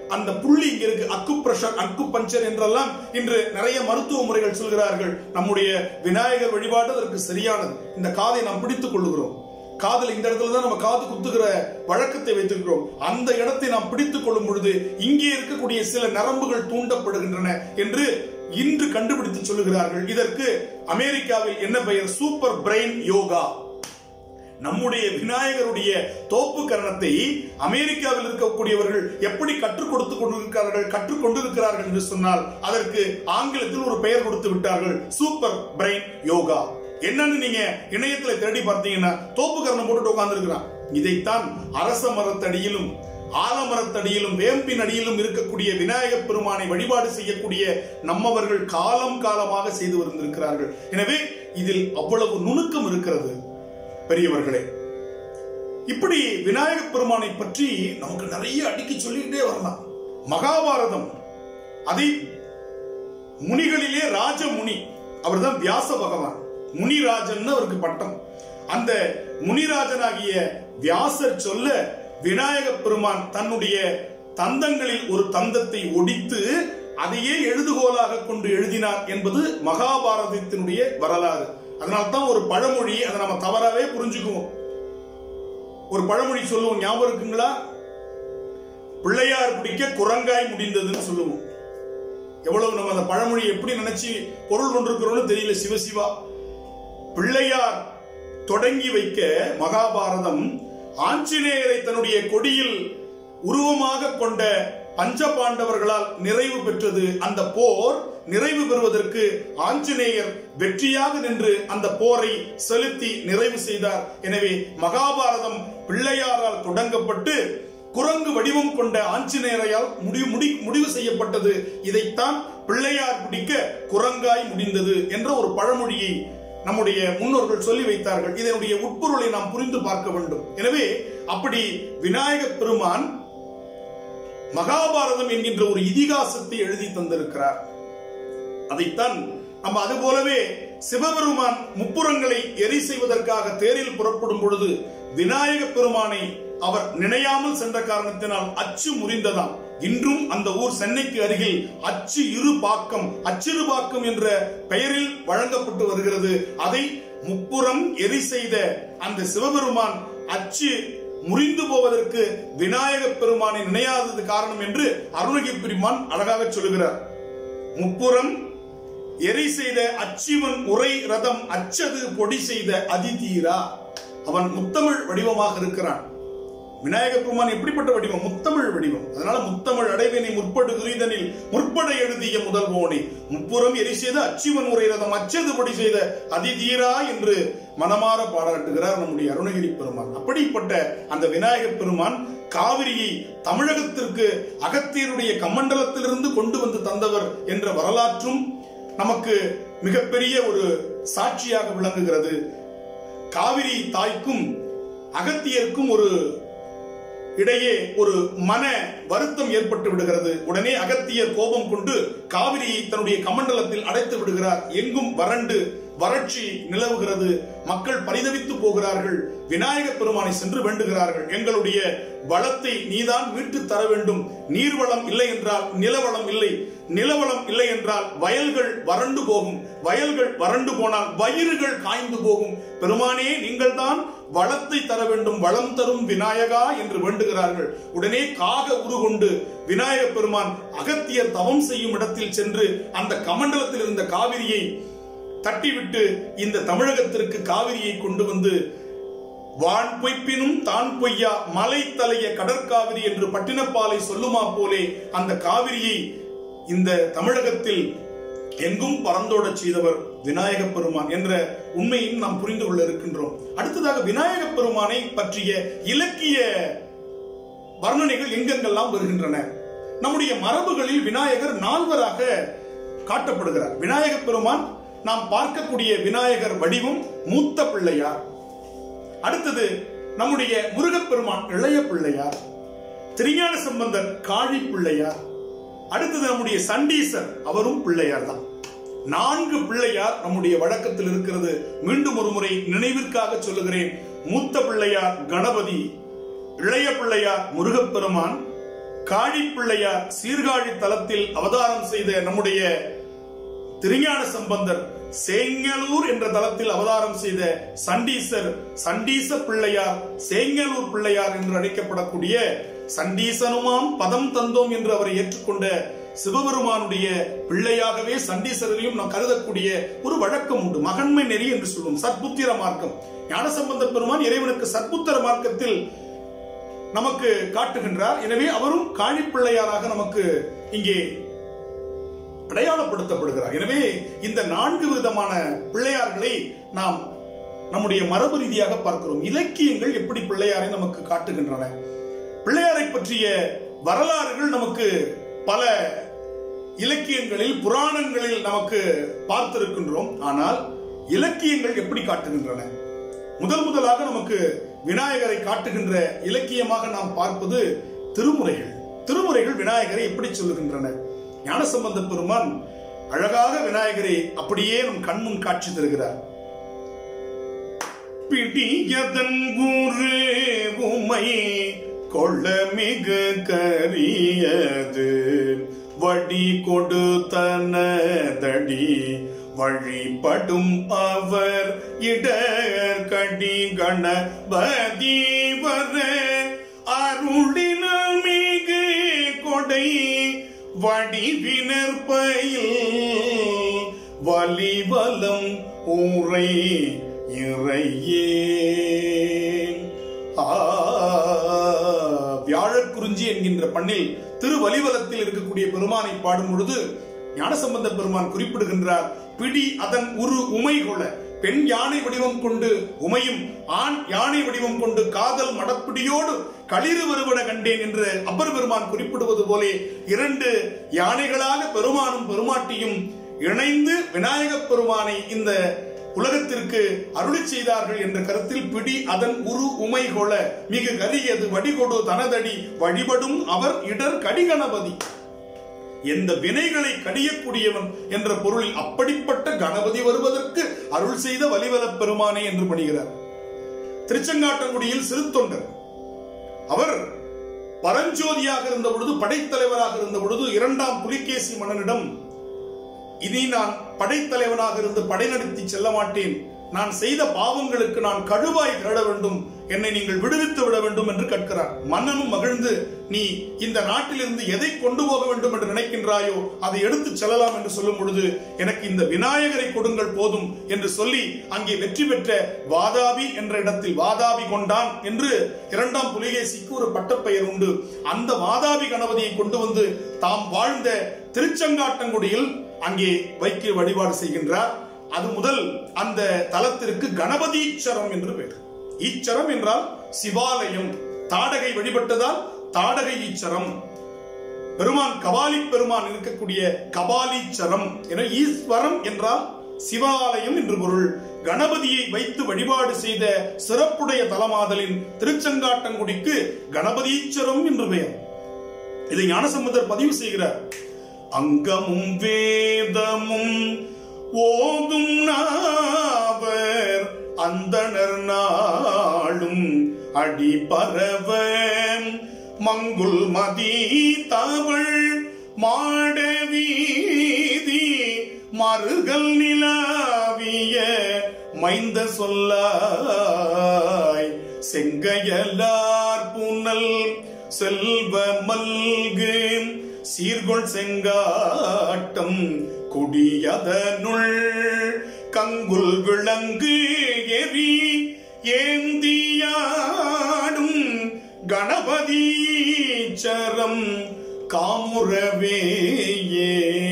அந்த புள்ளி இங்க இருக்கு அக்கு பிரஷர் அக்கு பஞ்சர் என்றெல்லாம் இன்று நிறைய மருத்துவ முறைகள் சொல்கிறார்கள் நம்முடைய விநாயகர் வழிபாடு அதற்கு சரியானது இந்த காதை நாம் பிடித்துக் கொள்ளுகிறோம் காதல் இந்த இடத்துல தான் நம்ம காது குத்துகிற வழக்கத்தை வைத்திருக்கிறோம் அந்த இடத்தை நாம் பிடித்துக் கொள்ளும் பொழுது இங்கே இருக்கக்கூடிய சில நரம்புகள் தூண்டப்படுகின்றன என்று இன்று கண்டுபிடித்து சொல்லுகிறார்கள் இதற்கு அமெரிக்காவில் என்ன பெயர் சூப்பர் பிரெயின் யோகா நம்முடைய விநாயகருடைய தோப்பு கரணத்தை அமெரிக்காவில் இருக்கக்கூடியவர்கள் எப்படி கற்றுக் கொடுத்து கொண்டிருக்கிறார்கள் கற்றுக் கொண்டிருக்கிறார்கள் என்று சொன்னால் அதற்கு ஆங்கிலத்தில் ஒரு பெயர் கொடுத்து விட்டார்கள் சூப்பர் பிரெயின் யோகா என்னன்னு நீங்க இணையத்துல தேடி பார்த்தீங்கன்னா தோப்பு கரணம் போட்டு உட்கார்ந்து இதைத்தான் அரச மரத்தடியிலும் ஆலமரத்தடியிலும் வேம்பின் அடியிலும் இருக்கக்கூடிய விநாயகப் பெருமானை வழிபாடு செய்யக்கூடிய நம்மவர்கள் காலம் காலமாக செய்து வந்திருக்கிறார்கள் எனவே இதில் அவ்வளவு நுணுக்கம் இருக்கிறது பெரியவர்களே இப்படி விநாயகப் பெருமானை பற்றி நமக்கு நிறைய அடிக்கி சொல்லிக்கிட்டே வரலாம் மகாபாரதம் அதை முனிகளிலே ராஜமுனி அவர்தான் வியாச பகவான் முனிராஜன் அவருக்கு பட்டம் அந்த முனிராஜனாகிய வியாசர் சொல்ல விநாயக பெருமான் தன்னுடைய தந்தங்களில் ஒரு தந்தத்தை ஒடித்து அதையே எழுதுகோலாக கொண்டு எழுதினார் என்பது மகாபாரதத்தினுடைய வரலாறு அதனால்தான் ஒரு பழமொழி அதை நம்ம தவறாவே புரிஞ்சுக்குவோம் ஒரு பழமொழி சொல்லுவோம் ஞாபகம் இருக்குங்களா பிள்ளையார் பிடிக்க குரங்காய் முடிந்ததுன்னு சொல்லுவோம் எவ்வளவு நம்ம அந்த பழமொழி எப்படி நினைச்சு பொருள் கொண்டிருக்கிறோம்னு தெரியல சிவசிவா பிள்ளையார் தொடங்கி வைக்க மகாபாரதம் ஆஞ்சநேயரை தன்னுடைய கொடியில் உருவமாக கொண்ட பஞ்ச பாண்டவர்களால் நிறைவு பெற்றது அந்த போர் நிறைவு பெறுவதற்கு ஆஞ்சநேயர் வெற்றியாக நின்று அந்த போரை செலுத்தி நிறைவு செய்தார் எனவே மகாபாரதம் பிள்ளையாரால் தொடங்கப்பட்டு குரங்கு வடிவம் கொண்ட ஆஞ்சநேயரையால் முடிவு முடி முடிவு செய்யப்பட்டது இதைத்தான் பிள்ளையார் பிடிக்க குரங்காய் முடிந்தது என்ற ஒரு பழமொழியை நம்முடைய முன்னோர்கள் சொல்லி வைத்தார்கள் இதனுடைய உட்பொருளை நாம் புரிந்து பார்க்க வேண்டும் எனவே அப்படி விநாயக பெருமான் மகாபாரதம் என்கின்ற ஒரு இதிகாசத்தை எழுதி தந்திருக்கிறார் அதைத்தான் நம்ம அது போலவே சிவபெருமான் முப்புறங்களை எரி செய்வதற்காக தேரில் புறப்படும் பொழுது விநாயக பெருமானை அவர் நினையாமல் சென்ற காரணத்தினால் அச்சு முறிந்ததாம் இன்றும் அந்த ஊர் சென்னைக்கு அருகில் அச்சு இரு பாக்கம் அச்சிறு பாக்கம் என்ற பெயரில் வழங்கப்பட்டு வருகிறது அதை முப்புறம் எரி செய்த அந்த சிவபெருமான் அச்சு முறிந்து போவதற்கு விநாயக பெருமானை நினையாதது காரணம் என்று அருணகிரி பெருமான் அழகாக சொல்லுகிறார் முப்புறம் எரி செய்த அச்சிவன் உரை ரதம் அச்சது பொடி செய்த அதிதீரா அவன் முத்தமிழ் வடிவமாக இருக்கிறான் விநாயக பெருமான் எப்படிப்பட்ட வடிவம் முத்தமிழ் வடிவம் அதனால முத்தமிழ் அடைவினை முற்படு துரிதனில் முற்பட எழுதிய முதல்வோனே முப்புறம் எரி செய்த அச்சிவன் உரை ரதம் அச்சது பொடி செய்த அதிதீரா என்று மனமாற பாராட்டுகிறார் நம்முடைய அருணகிரி பெருமான் அப்படிப்பட்ட அந்த விநாயக பெருமான் காவிரியை தமிழகத்திற்கு அகத்தியருடைய கமண்டலத்திலிருந்து கொண்டு வந்து தந்தவர் என்ற வரலாற்றும் நமக்கு மிகப்பெரிய ஒரு சாட்சியாக விளங்குகிறது காவிரி தாய்க்கும் அகத்தியருக்கும் ஒரு இடையே ஒரு மன வருத்தம் ஏற்பட்டு விடுகிறது உடனே அகத்தியர் கோபம் கொண்டு காவிரியை தன்னுடைய கமண்டலத்தில் அடைத்து விடுகிறார் எங்கும் வறண்டு வறட்சி நிலவுகிறது மக்கள் பரிதவித்து போகிறார்கள் விநாயக பெருமானை சென்று வேண்டுகிறார்கள் எங்களுடைய வளத்தை நீதான் மீட்டு தர வேண்டும் நீர்வளம் இல்லை என்றால் நிலவளம் இல்லை நிலவளம் இல்லை என்றால் வயல்கள் வறண்டு போகும் வயல்கள் வறண்டு போனால் வயிறுகள் காய்ந்து போகும் பெருமானே நீங்கள் தான் வளத்தை தர வேண்டும் வளம் தரும் விநாயகா என்று வேண்டுகிறார்கள் உடனே காக உருகொண்டு விநாயக பெருமான் அகத்தியர் தவம் செய்யும் இடத்தில் சென்று அந்த கமண்டலத்தில் இருந்த காவிரியை தட்டிவிட்டு இந்த தமிழகத்திற்கு காவிரியை கொண்டு வந்து வான் பொய்ப்பினும் தான் பொய்யா மலை தலைய கடற்காவிரி என்று பட்டினப்பாலை சொல்லுமா போலே அந்த காவிரியை இந்த தமிழகத்தில் எங்கும் பறந்தோடச் செய்தவர் விநாயக பெருமான் என்ற உண்மையும் நாம் புரிந்து கொள்ள இருக்கின்றோம் அடுத்ததாக விநாயக பெருமானை பற்றிய இலக்கிய வர்ணனைகள் எங்கெங்கெல்லாம் வருகின்றன நம்முடைய மரபுகளில் விநாயகர் நால்வராக காட்டப்படுகிறார் விநாயக பெருமான் நாம் பார்க்கக்கூடிய விநாயகர் வடிவம் மூத்த பிள்ளையார் அடுத்தது நம்முடைய முருகப்பெருமான் இளைய பிள்ளையார் திருஞான சம்பந்தர் காழி பிள்ளையார் அடுத்தது நம்முடைய சண்டீசர் அவரும் பிள்ளையார் தான் நான்கு பிள்ளையார் நம்முடைய வழக்கத்தில் இருக்கிறது மீண்டும் ஒரு முறை நினைவிற்காக சொல்லுகிறேன் மூத்த பிள்ளையார் கணபதி இளைய பிள்ளையார் முருகப்பெருமான் காழி பிள்ளையார் சீர்காழி தலத்தில் அவதாரம் செய்த நம்முடைய திருஞான சம்பந்தர் சேங்கலூர் என்ற தலத்தில் அவதாரம் செய்த சண்டீசர் சண்டீச பிள்ளையார் சேங்கலூர் பிள்ளையார் என்று அழைக்கப்படக்கூடிய சண்டீசனுமாம் பதம் தந்தோம் என்று அவரை ஏற்றுக்கொண்ட சிவபெருமானுடைய பிள்ளையாகவே சண்டீசரையும் நாம் கருதக்கூடிய ஒரு வழக்கம் உண்டு மகன்மை நெறி என்று சொல்லுவோம் சத்புத்திர மார்க்கம் ஞானசம்பந்த பெருமான் இறைவனுக்கு சத்புத்திர மார்க்கத்தில் நமக்கு காட்டுகின்றார் எனவே அவரும் காழிப்பிள்ளையாராக நமக்கு இங்கே அடையாளப்படுத்தப்படுகிறார் எனவே இந்த நான்கு விதமான பிள்ளையார்களை நாம் நம்முடைய மரபு ரீதியாக பார்க்கிறோம் இலக்கியங்கள் எப்படி பிள்ளையாரை நமக்கு காட்டுகின்றன பிள்ளையாரை பற்றிய வரலாறுகள் நமக்கு பல இலக்கியங்களில் புராணங்களில் நமக்கு பார்த்திருக்கின்றோம் ஆனால் இலக்கியங்கள் எப்படி காட்டுகின்றன முதல் முதலாக நமக்கு விநாயகரை காட்டுகின்ற இலக்கியமாக நாம் பார்ப்பது திருமுறைகள் திருமுறைகள் விநாயகரை எப்படி சொல்லுகின்றன ஞானசம்பந்த பெருமான் அழகாக விநாயகரை அப்படியே நம் கண்முன் காட்சி தருகிறார் பிடியதன் குரு உமை கொள்ள மிகு கரியது வடி கொடுத்தனதடி வழிபடும் அவர் இடர் கடி கணபதி வர அருளின மிகு கொடை வடிவினர் பயில் வலிவலம் ஊரை இறையே ஆ, வியாழக்குறிஞ்சி என்கின்ற பண்ணில் திருவலிவலத்தில் இருக்கக்கூடிய பெருமானை பாடும் பொழுது ஞானசம்பந்த பெருமான் குறிப்பிடுகின்றார் பிடி அதன் உரு உமை கொள பெண் யானை வடிவம் கொண்டு உமையும் ஆண் யானை வடிவம் கொண்டு காதல் மடப்பிடியோடு களிறு வருவன கண்டேன் என்று அப்பர் பெருமான் குறிப்பிடுவது போலே இரண்டு யானைகளாக பெருமானும் பெருமாட்டியும் இணைந்து விநாயகப் பெருமானை இந்த உலகத்திற்கு அருளி செய்தார்கள் என்ற கருத்தில் பிடி அதன் உரு உமை கொள மிக கலியது வடிகொடு தனதடி வழிபடும் அவர் இடர் கடிகணபதி எந்த வினைகளை கடியக்கூடியவன் என்ற பொருளில் அப்படிப்பட்ட கணபதி வருவதற்கு அருள் செய்த வலிவலப் பெருமானே என்று பணிகிறார் திருச்செங்காட்டங்குடியில் சிறு தொண்டர் அவர் பரஞ்சோதியாக இருந்த பொழுது படைத்தலைவராக இருந்த பொழுது இரண்டாம் புலிகேசி மன்னனிடம் இனி நான் படைத்தலைவனாக இருந்து படை நடத்தி செல்ல மாட்டேன் நான் செய்த பாவங்களுக்கு நான் கழுவாய் தேட வேண்டும் என்னை நீங்கள் விடுவித்து விட வேண்டும் என்று கேட்கிறார் மன்னனும் மகிழ்ந்து நீ இந்த நாட்டிலிருந்து எதை கொண்டு போக வேண்டும் என்று நினைக்கின்றாயோ அதை எடுத்து செல்லலாம் என்று சொல்லும் பொழுது எனக்கு இந்த விநாயகரை கொடுங்கள் போதும் என்று சொல்லி அங்கே வெற்றி பெற்ற வாதாபி என்ற இடத்தில் வாதாபி கொண்டான் என்று இரண்டாம் புலிகேசிக்கு ஒரு பட்டப்பெயர் உண்டு அந்த வாதாபி கணபதியை கொண்டு வந்து தாம் வாழ்ந்த திருச்செங்காட்டங்குடியில் அங்கே வைக்க வழிபாடு செய்கின்றார் அது முதல் அந்த தலத்திற்கு கணபதீச்சரம் என்று பெயர் ஈச்சரம் என்றால் சிவாலயம் தாடகை வழிபட்டதால் தாடகை ஈச்சரம் பெருமான் கபாலி பெருமான் இருக்கக்கூடிய கபாலீச்சரம் என ஈஸ்வரம் என்றால் சிவாலயம் என்று பொருள் கணபதியை வைத்து வழிபாடு செய்த சிறப்புடைய தலமாதலின் திருச்செங்காட்டங்குடிக்கு கணபதீச்சரம் என்று பெயர் இதை ஞானசம்பந்தர் பதிவு செய்கிறார் அங்கமும் வேதமும் ஓதும் நாவர் அந்தணர் நாளும் அடி பரவ மங்குல் மதி தவள் மாட வீதி மறுகள் நிலாவிய மைந்த சொல்லாய் செங்கையலார் புனல் செல்வ மல்கு சீர்கொள் செங்காட்டம் குடியதனுள் கங்குல் விளங்கு எரி ஏந்தியாடும் கணபதீச்சரம் காமுரவேயே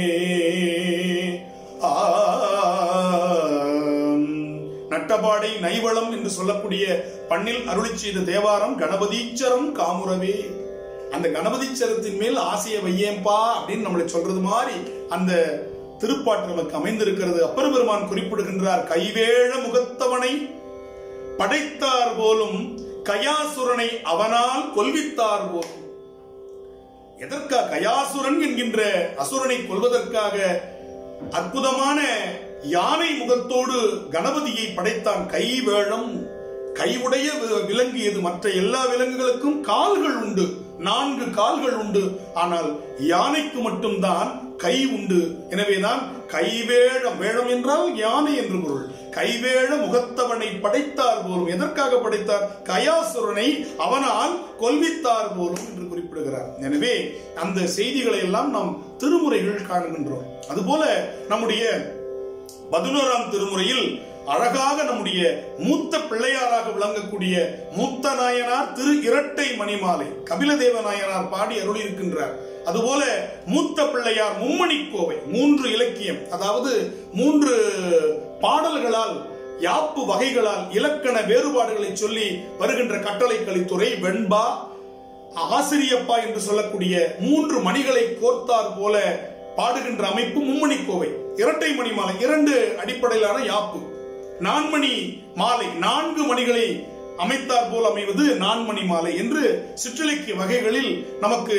ஆம். நட்டபாடை நைவளம் என்று சொல்லக்கூடிய பண்ணில் அருளி செய்த தேவாரம் கணபதீச்சரம் காமுரவே அந்த கணபதீச்சரத்தின் மேல் ஆசைய வையேம்பா அப்படின்னு நம்மளை சொல்றது மாதிரி அந்த திருப்பாட்டு நமக்கு அமைந்திருக்கிறது அப்பர் பெருமான் குறிப்பிடுகின்றார் கைவேழ முகத்தவனை படைத்தார் போலும் கயாசுரனை அவனால் கொல்வித்தார் போலும் எதற்கா கயாசுரன் என்கின்ற அசுரனை கொல்வதற்காக அற்புதமான யானை முகத்தோடு கணபதியை படைத்தான் கைவேழம் கைவுடைய வி- விலங்கு எது மற்ற எல்லா விலங்குகளுக்கும் கால்கள் உண்டு நான்கு கால்கள் உண்டு ஆனால் யானைக்கு மட்டும்தான் கை உண்டு எனவேதான் கைவேழம் வேழம் என்றால் யானை என்று பொருள் கைவேழ முகத்தவனை படைத்தார் போலும் எதற்காக படைத்தார் கயாசுரனை அவனால் கொல்வித்தார் போலும் என்று குறிப்பிடுகிறார் எனவே அந்த செய்திகளை எல்லாம் நாம் திருமுறைகள் காணுகின்றோம் அதுபோல நம்முடைய பதினோராம் திருமுறையில் அழகாக நம்முடைய மூத்த பிள்ளையாராக விளங்கக்கூடிய மூத்த நாயனார் திரு இரட்டை மணிமாலை கபிலதேவ நாயனார் பாடி அருளி இருக்கின்றார் அதுபோல மூத்த பிள்ளையார் மும்மணி கோவை மூன்று இலக்கியம் அதாவது மூன்று பாடல்களால் யாப்பு வகைகளால் இலக்கண வேறுபாடுகளை சொல்லி வருகின்ற கட்டளை கலித்துறை வெண்பா ஆசிரியப்பா என்று சொல்லக்கூடிய மூன்று மணிகளை கோர்த்தார் போல பாடுகின்ற அமைப்பு மும்மணி கோவை இரட்டை மணி மாலை இரண்டு அடிப்படையிலான யாப்பு நான்மணி மாலை நான்கு மணிகளை அமைத்தார் போல் அமைவது நான்மணி மாலை என்று சிற்றிலக்கிய வகைகளில் நமக்கு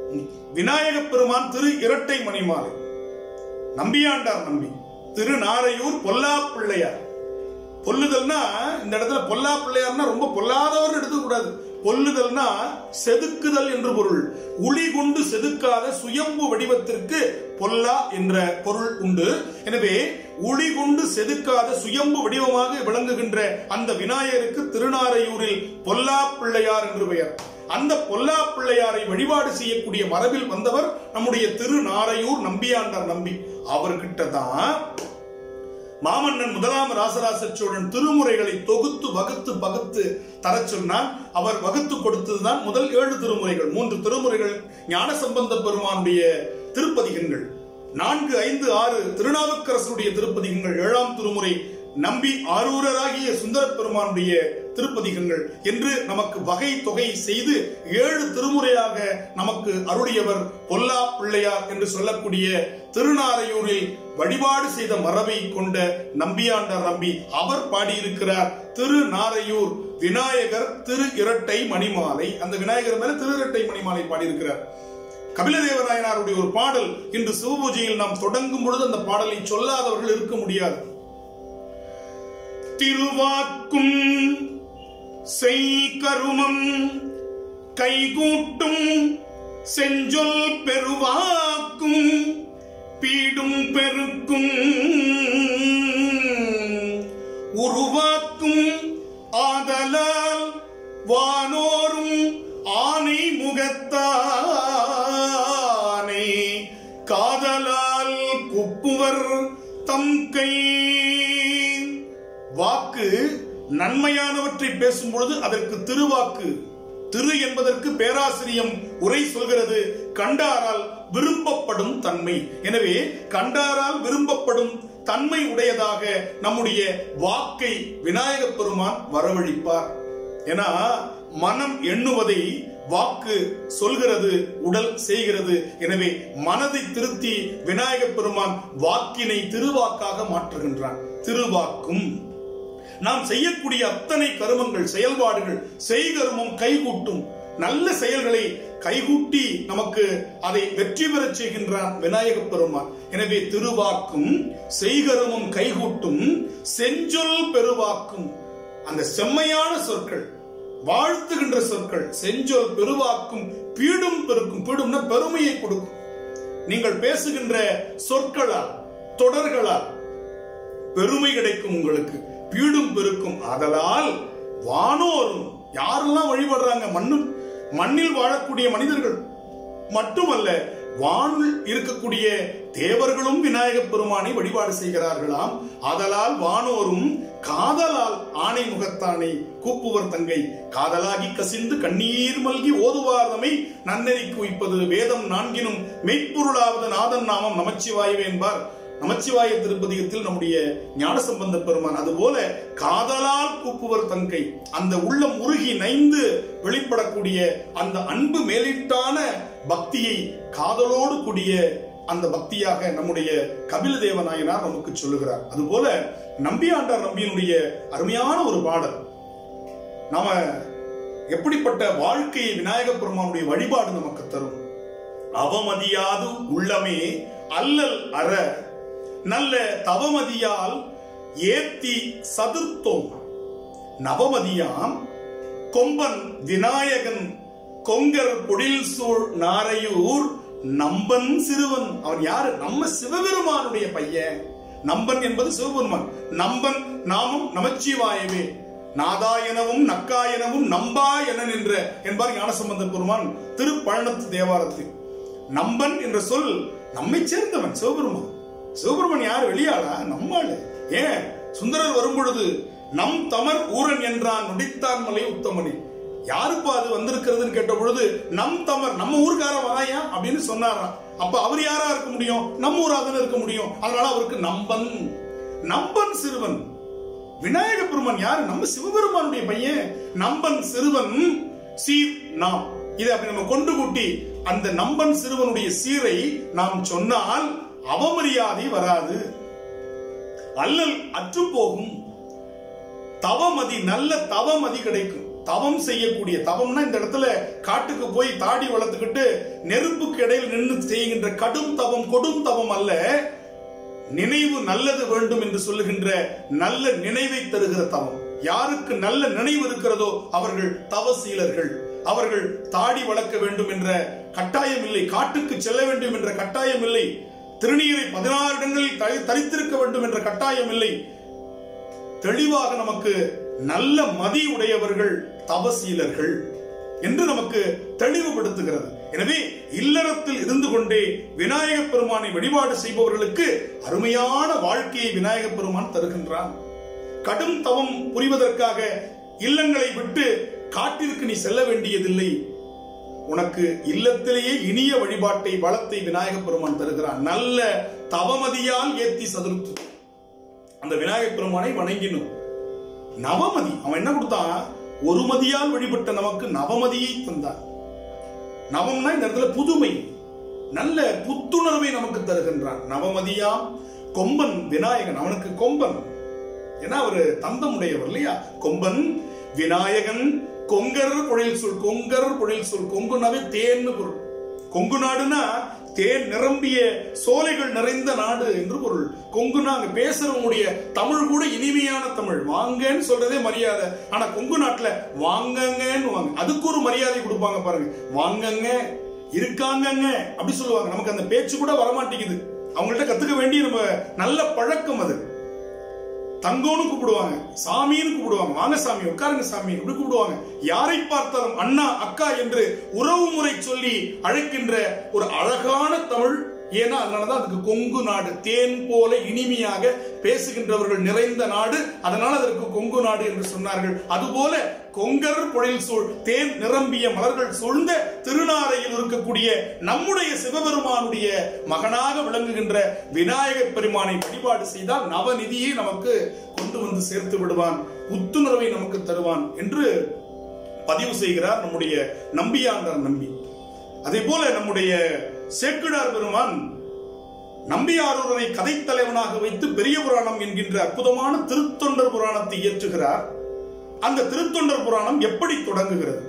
விநாயக பெருமான் திரு இரட்டை மணி மாலை நம்பியாண்டார் நம்பி திரு நாரையூர் பொல்லா பிள்ளையார் பொல்லுதல்னா இந்த இடத்துல பொல்லா பிள்ளையார்னா ரொம்ப பொல்லாதவர் எடுத்துக்க கூடாது பொல்லுதல்னா செதுக்குதல் என்று பொருள் உளி கொண்டு செதுக்காத சுயம்பு வடிவத்திற்கு பொல்லா என்ற பொருள் உண்டு எனவே உளி கொண்டு செதுக்காத சுயம்பு வடிவமாக விளங்குகின்ற அந்த விநாயகருக்கு திருநாரையூரில் பொல்லா பிள்ளையார் என்று பெயர் அந்த பொல்லா பிள்ளையாரை வழிபாடு செய்யக்கூடிய மரபில் வந்தவர் நம்முடைய திருநாரையூர் நம்பியாண்டார் நம்பி அவர்கிட்ட தான் மாமன்னன் முதலாம் ராசராச சோழன் திருமுறைகளை தொகுத்து வகுத்து பகுத்து தரச் சொன்னால் அவர் வகுத்து கொடுத்ததுதான் முதல் ஏழு திருமுறைகள் மூன்று திருமுறைகள் ஞான சம்பந்த பெருமானுடைய திருப்பதிகங்கள் நான்கு ஐந்து ஆறு திருநாவுக்கரசருடைய திருப்பதிகங்கள் ஏழாம் திருமுறை நம்பி ஆரூரராகிய சுந்தர பெருமானுடைய திருப்பதிகங்கள் என்று நமக்கு வகை தொகை செய்து ஏழு திருமுறையாக நமக்கு அருளியவர் பொல்லா பிள்ளையார் என்று சொல்லக்கூடிய திருநாரையூரில் வழிபாடு செய்த மரபை கொண்ட நம்பியாண்டார் நம்பி அவர் பாடியிருக்கிறார் திருநாரையூர் விநாயகர் திரு இரட்டை மணிமாலை அந்த விநாயகர் மேல திரு இரட்டை மணிமாலை பாடியிருக்கிறார் கபிலதேவ நாயனாருடைய ஒரு பாடல் இன்று சிவபூஜையில் நாம் தொடங்கும் பொழுது அந்த பாடலை சொல்லாதவர்கள் இருக்க முடியாது திருவாக்கும் செய்கருமம் கைகூட்டும் செஞ்சொல் பெருவாக்கும் பீடும் பெருக்கும் உருவாக்கும் ஆதலால் வானோரும் ஆனை முகத்தானே காதலால் குப்புவர் தம் கை வாக்கு நன்மையானவற்றை பேசும் பொழுது அதற்கு திருவாக்கு திரு என்பதற்கு பேராசிரியம் உரை சொல்கிறது கண்டாரால் விரும்பப்படும் தன்மை எனவே கண்டாரால் விரும்பப்படும் தன்மை உடையதாக நம்முடைய வாக்கை விநாயக பெருமான் வரவழிப்பார் ஏன்னா மனம் எண்ணுவதை வாக்கு சொல்கிறது உடல் செய்கிறது எனவே மனதை திருத்தி விநாயக பெருமான் வாக்கினை திருவாக்காக மாற்றுகின்றான் திருவாக்கும் நாம் செய்யக்கூடிய அத்தனை கருமங்கள் செயல்பாடுகள் செய்கருமம் கைகூட்டும் நல்ல செயல்களை கைகூட்டி நமக்கு அதை வெற்றி பெறச் செய்கின்றான் விநாயக பெருமான் எனவே திருவாக்கும் செய்கருமம் கைகூட்டும் செஞ்சொல் பெருவாக்கும் அந்த செம்மையான சொற்கள் வாழ்த்துகின்ற சொற்கள் செஞ்சொல் பெருவாக்கும் பீடும் பெருக்கும் பீடும்னா பெருமையை கொடுக்கும் நீங்கள் பேசுகின்ற சொற்களால் தொடர்களால் பெருமை கிடைக்கும் உங்களுக்கு பீடும் பெருக்கும் ஆதலால் வானோரும் யாரெல்லாம் வழிபடுறாங்க மண்ணு மண்ணில் வாழக்கூடிய மனிதர்கள் மட்டுமல்ல வானில் இருக்கக்கூடிய தேவர்களும் விநாயக பெருமானை வழிபாடு செய்கிறார்களாம் ஆதலால் வானோரும் காதலால் ஆணை முகத்தானை கூப்புவர் தங்கை காதலாகி கசிந்து கண்ணீர் மல்கி ஓதுவார்தமை நன்னெறிக்கு வைப்பது வேதம் நான்கினும் மெய்ப்பொருளாவது நாதன் நாமம் நமச்சிவாயவே என்பார் நமச்சிவாய திருப்பதிகத்தில் நம்முடைய ஞானசம்பந்த பெருமான் அதுபோல காதலால் கூப்புவர் தங்கை அந்த உள்ளம் உருகி நைந்து வெளிப்படக்கூடிய அந்த அன்பு மேலிட்டான பக்தியை காதலோடு கூடிய அந்த பக்தியாக நம்முடைய கபில தேவநாயனார் நமக்கு சொல்லுகிறார் அதுபோல நம்பியாண்டார் நம்பியினுடைய அருமையான ஒரு பாடல் நாம எப்படிப்பட்ட வாழ்க்கையை விநாயக பெருமானுடைய வழிபாடு நமக்கு தரும் அவமதியாது உள்ளமே அல்லல் அற நல்ல தவமதியால் ஏத்தி சதுர்த்தோம் நவமதியாம் கொம்பன் விநாயகன் கொங்கர் பொழில் சூழ் நாரையூர் நம்பன் சிறுவன் அவன் யாரு நம்ம சிவபெருமானுடைய பையன் நம்பன் என்பது சிவபெருமான் நம்பன் நாமும் நமச்சிவாயவே நாதாயனவும் நக்காயனவும் நம்பா என நின்ற என்பார் ஞானசம்பந்த பெருமான் திருப்பழனத்து தேவாரத்தில் நம்பன் என்ற சொல் நம்மை சேர்ந்தவன் சிவபெருமான் சிவபெருமான் யார் வெளியாளா நம்மாளு ஏன் சுந்தரர் வரும் பொழுது நம் தமர் ஊரன் என்றான் நுடித்தான் மலை உத்தமனே யாருப்பா அது வந்திருக்கிறதுன்னு கேட்ட பொழுது நம் தமர் நம்ம ஊருக்கார வாயா அப்படின்னு சொன்னாராம் அப்ப அவர் யாரா இருக்க முடியும் நம்ம ஊரா தானே இருக்க முடியும் அதனால அவருக்கு நம்பன் நம்பன் சிறுவன் விநாயக பெருமான் யாரு நம்ம சிவபெருமானுடைய பையன் நம்பன் சிறுவன் சீர் நாம் இதை அப்படி நம்ம கொண்டு கூட்டி அந்த நம்பன் சிறுவனுடைய சீரை நாம் சொன்னால் அவமரியாதை வராது அல்லல் அற்று போகும் தவமதி நல்ல தவமதி கிடைக்கும் தவம் செய்யக்கூடிய தவம்னா இந்த இடத்துல காட்டுக்கு போய் தாடி வளர்த்துக்கிட்டு நெருப்புக்கு இடையில் நின்று செய்கின்ற கடும் தவம் கொடும் தவம் அல்ல நினைவு நல்லது வேண்டும் என்று சொல்லுகின்ற நல்ல நினைவை தருகிற தவம் யாருக்கு நல்ல நினைவு இருக்கிறதோ அவர்கள் தவசீலர்கள் அவர்கள் தாடி வளர்க்க வேண்டும் என்ற கட்டாயம் இல்லை காட்டுக்கு செல்ல வேண்டும் என்ற கட்டாயம் இல்லை திருநீரை பதினாறு இடங்களில் தரி- தரித்திருக்க வேண்டும் என்ற கட்டாயம் இல்லை தெளிவாக நமக்கு நல்ல மதி உடையவர்கள் தவசீலர்கள் என்று நமக்கு தெளிவுபடுத்துகிறது எனவே இல்லறத்தில் இருந்து கொண்டே விநாயக பெருமானை வழிபாடு செய்பவர்களுக்கு அருமையான வாழ்க்கையை விநாயக பெருமான் தருகின்றான் கடும் தவம் புரிவதற்காக இல்லங்களை விட்டு காட்டிற்கு நீ செல்ல வேண்டியதில்லை உனக்கு இல்லத்திலேயே இனிய வழிபாட்டை வளத்தை விநாயக பெருமான் தருகிறான் நல்ல தவமதியால் ஏத்தி சதுர்த்து அந்த விநாயகப் பெருமானை வணங்கினோம் நவமதி அவன் என்ன கொடுத்தான் ஒரு மதியால் வழிபட்ட நமக்கு நவமதியை தந்தான் நவம்னா இந்த இடத்துல புதுமை நல்ல புத்துணர்வை நமக்கு தருகின்றான் நவமதியாம் கொம்பன் விநாயகன் அவனுக்கு கொம்பன் ஏன்னா அவரு தந்தம் உடையவர் இல்லையா கொம்பன் விநாயகன் கொங்கர் பொழில் சொல் கொங்கர் பொழில் சொல் கொங்குனாவே தேன்னு பொருள் கொங்கு நாடுனா தேன் நிரம்பிய சோலைகள் நிறைந்த நாடு என்று பொருள் கொங்குனா அங்க பேசுறவங்களுடைய தமிழ் கூட இனிமையான தமிழ் வாங்கன்னு சொல்றதே மரியாதை ஆனா கொங்கு நாட்டுல வாங்கங்கன்னு வாங்க அதுக்கு ஒரு மரியாதை கொடுப்பாங்க பாருங்க வாங்கங்க இருக்காங்கங்க அப்படி சொல்லுவாங்க நமக்கு அந்த பேச்சு கூட வரமாட்டேங்குது அவங்கள்ட்ட கத்துக்க வேண்டிய நம்ம நல்ல பழக்கம் அது தங்கோன்னு கூப்பிடுவாங்க சாமின்னு கூப்பிடுவாங்க வாங்க சாமி உட்காருங்க சாமி இப்படி கூப்பிடுவாங்க யாரை பார்த்தாலும் அண்ணா அக்கா என்று உறவு முறை சொல்லி அழைக்கின்ற ஒரு அழகான தமிழ் ஏன்னா அதனாலதான் அதுக்கு கொங்கு நாடு தேன் போல இனிமையாக பேசுகின்றவர்கள் நிறைந்த நாடு அதனால அதற்கு கொங்கு நாடு என்று சொன்னார்கள் அதுபோல கொங்கர் பொழில் சூழ் தேன் நிரம்பிய மலர்கள் சூழ்ந்த திருநாரையில் இருக்கக்கூடிய நம்முடைய சிவபெருமானுடைய மகனாக விளங்குகின்ற விநாயகப் பெருமானை வழிபாடு செய்தால் நவநிதியை நமக்கு கொண்டு வந்து சேர்த்து விடுவான் புத்துணர்வை நமக்கு தருவான் என்று பதிவு செய்கிறார் நம்முடைய நம்பியாண்டார் நம்பி அதே போல நம்முடைய சேக்கிழார் பெருமான் நம்பியாரூரரை கதைத்தலைவனாக வைத்து பெரிய புராணம் என்கின்ற அற்புதமான திருத்தொண்டர் புராணத்தை இயற்றுகிறார் அந்த திருத்தொண்டர் புராணம் எப்படி தொடங்குகிறது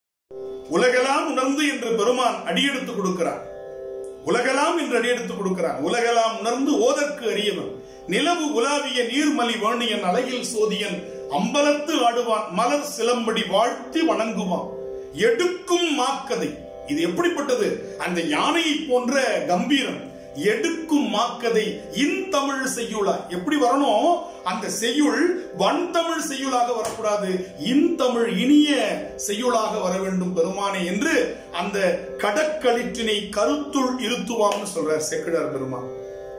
உலகெல்லாம் உணர்ந்து என்று பெருமான் அடியெடுத்து கொடுக்கிறார் உலகெல்லாம் என்று அடியெடுத்து கொடுக்கிறார் உலகெல்லாம் உணர்ந்து ஓதற்கு அறியவன் நிலவு உலாவிய நீர்மலி வேணியன் அழகில் சோதியன் அம்பலத்து ஆடுவான் மலர் சிலம்படி வாழ்த்தி வணங்குவான் எடுக்கும் மாக்கதை இது எப்படிப்பட்டது அந்த யானையை போன்ற கம்பீரம் எடுக்கும் மாக்கதை இன்தமிழ் செய்யுளா எப்படி வரணும் அந்த செய்யுள் வன் தமிழ் செய்யுளாக வரக்கூடாது இன்தமிழ் இனிய செய்யுளாக வர வேண்டும் பெருமானே என்று அந்த கடற்களிற்றினை கருத்துள் இருத்துவாம்னு சொல்றார் செக்கிடார் பெருமான்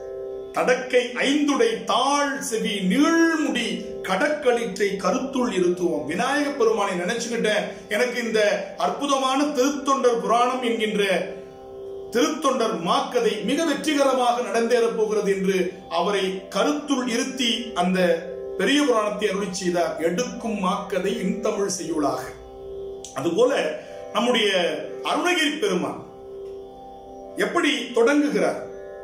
தடக்கை ஐந்துடை தாழ் செவி நீழ்முடி கடற்களிற்றை கருத்துள் இருத்துவோம் விநாயக பெருமானை நினைச்சுக்கிட்டேன் எனக்கு இந்த அற்புதமான திருத்தொண்டர் புராணம் என்கின்ற திருத்தொண்டர் மாக்கதை மிக வெற்றிகரமாக நடந்தேறப் போகிறது என்று அவரை கருத்துள் இருத்தி அந்த பெரிய புராணத்தை அருளி செய்தார் எடுக்கும் மாக்கதை இன்தமிழ் செய்யுளாக அதுபோல நம்முடைய அருணகிரி பெருமான் எப்படி தொடங்குகிறார்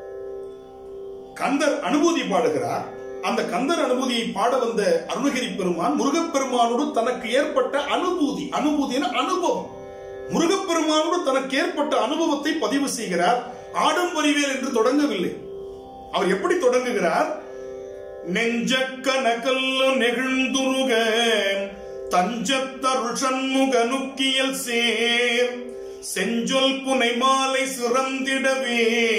கந்தர் அனுபூதி பாடுகிறார் அந்த கந்தர் அனுபூதியை பாட வந்த அருணகிரி பெருமான் முருகப்பெருமானோடு தனக்கு ஏற்பட்ட அனுபூதி அனுபூதின அனுபவம் முருகப்பெருமானோடு தனக்கு ஏற்பட்ட அனுபவத்தை பதிவு செய்கிறார் ஆடும் வரிவேல் என்று தொடங்கவில்லை அவர் எப்படி தொடங்குகிறார் நெஞ்ச கனகல்ல நெகிழ்ந்துருக தஞ்சத்தருள் சண்முக நுக்கியல் சேர் செஞ்சொல் புனை மாலை சிறந்திடவே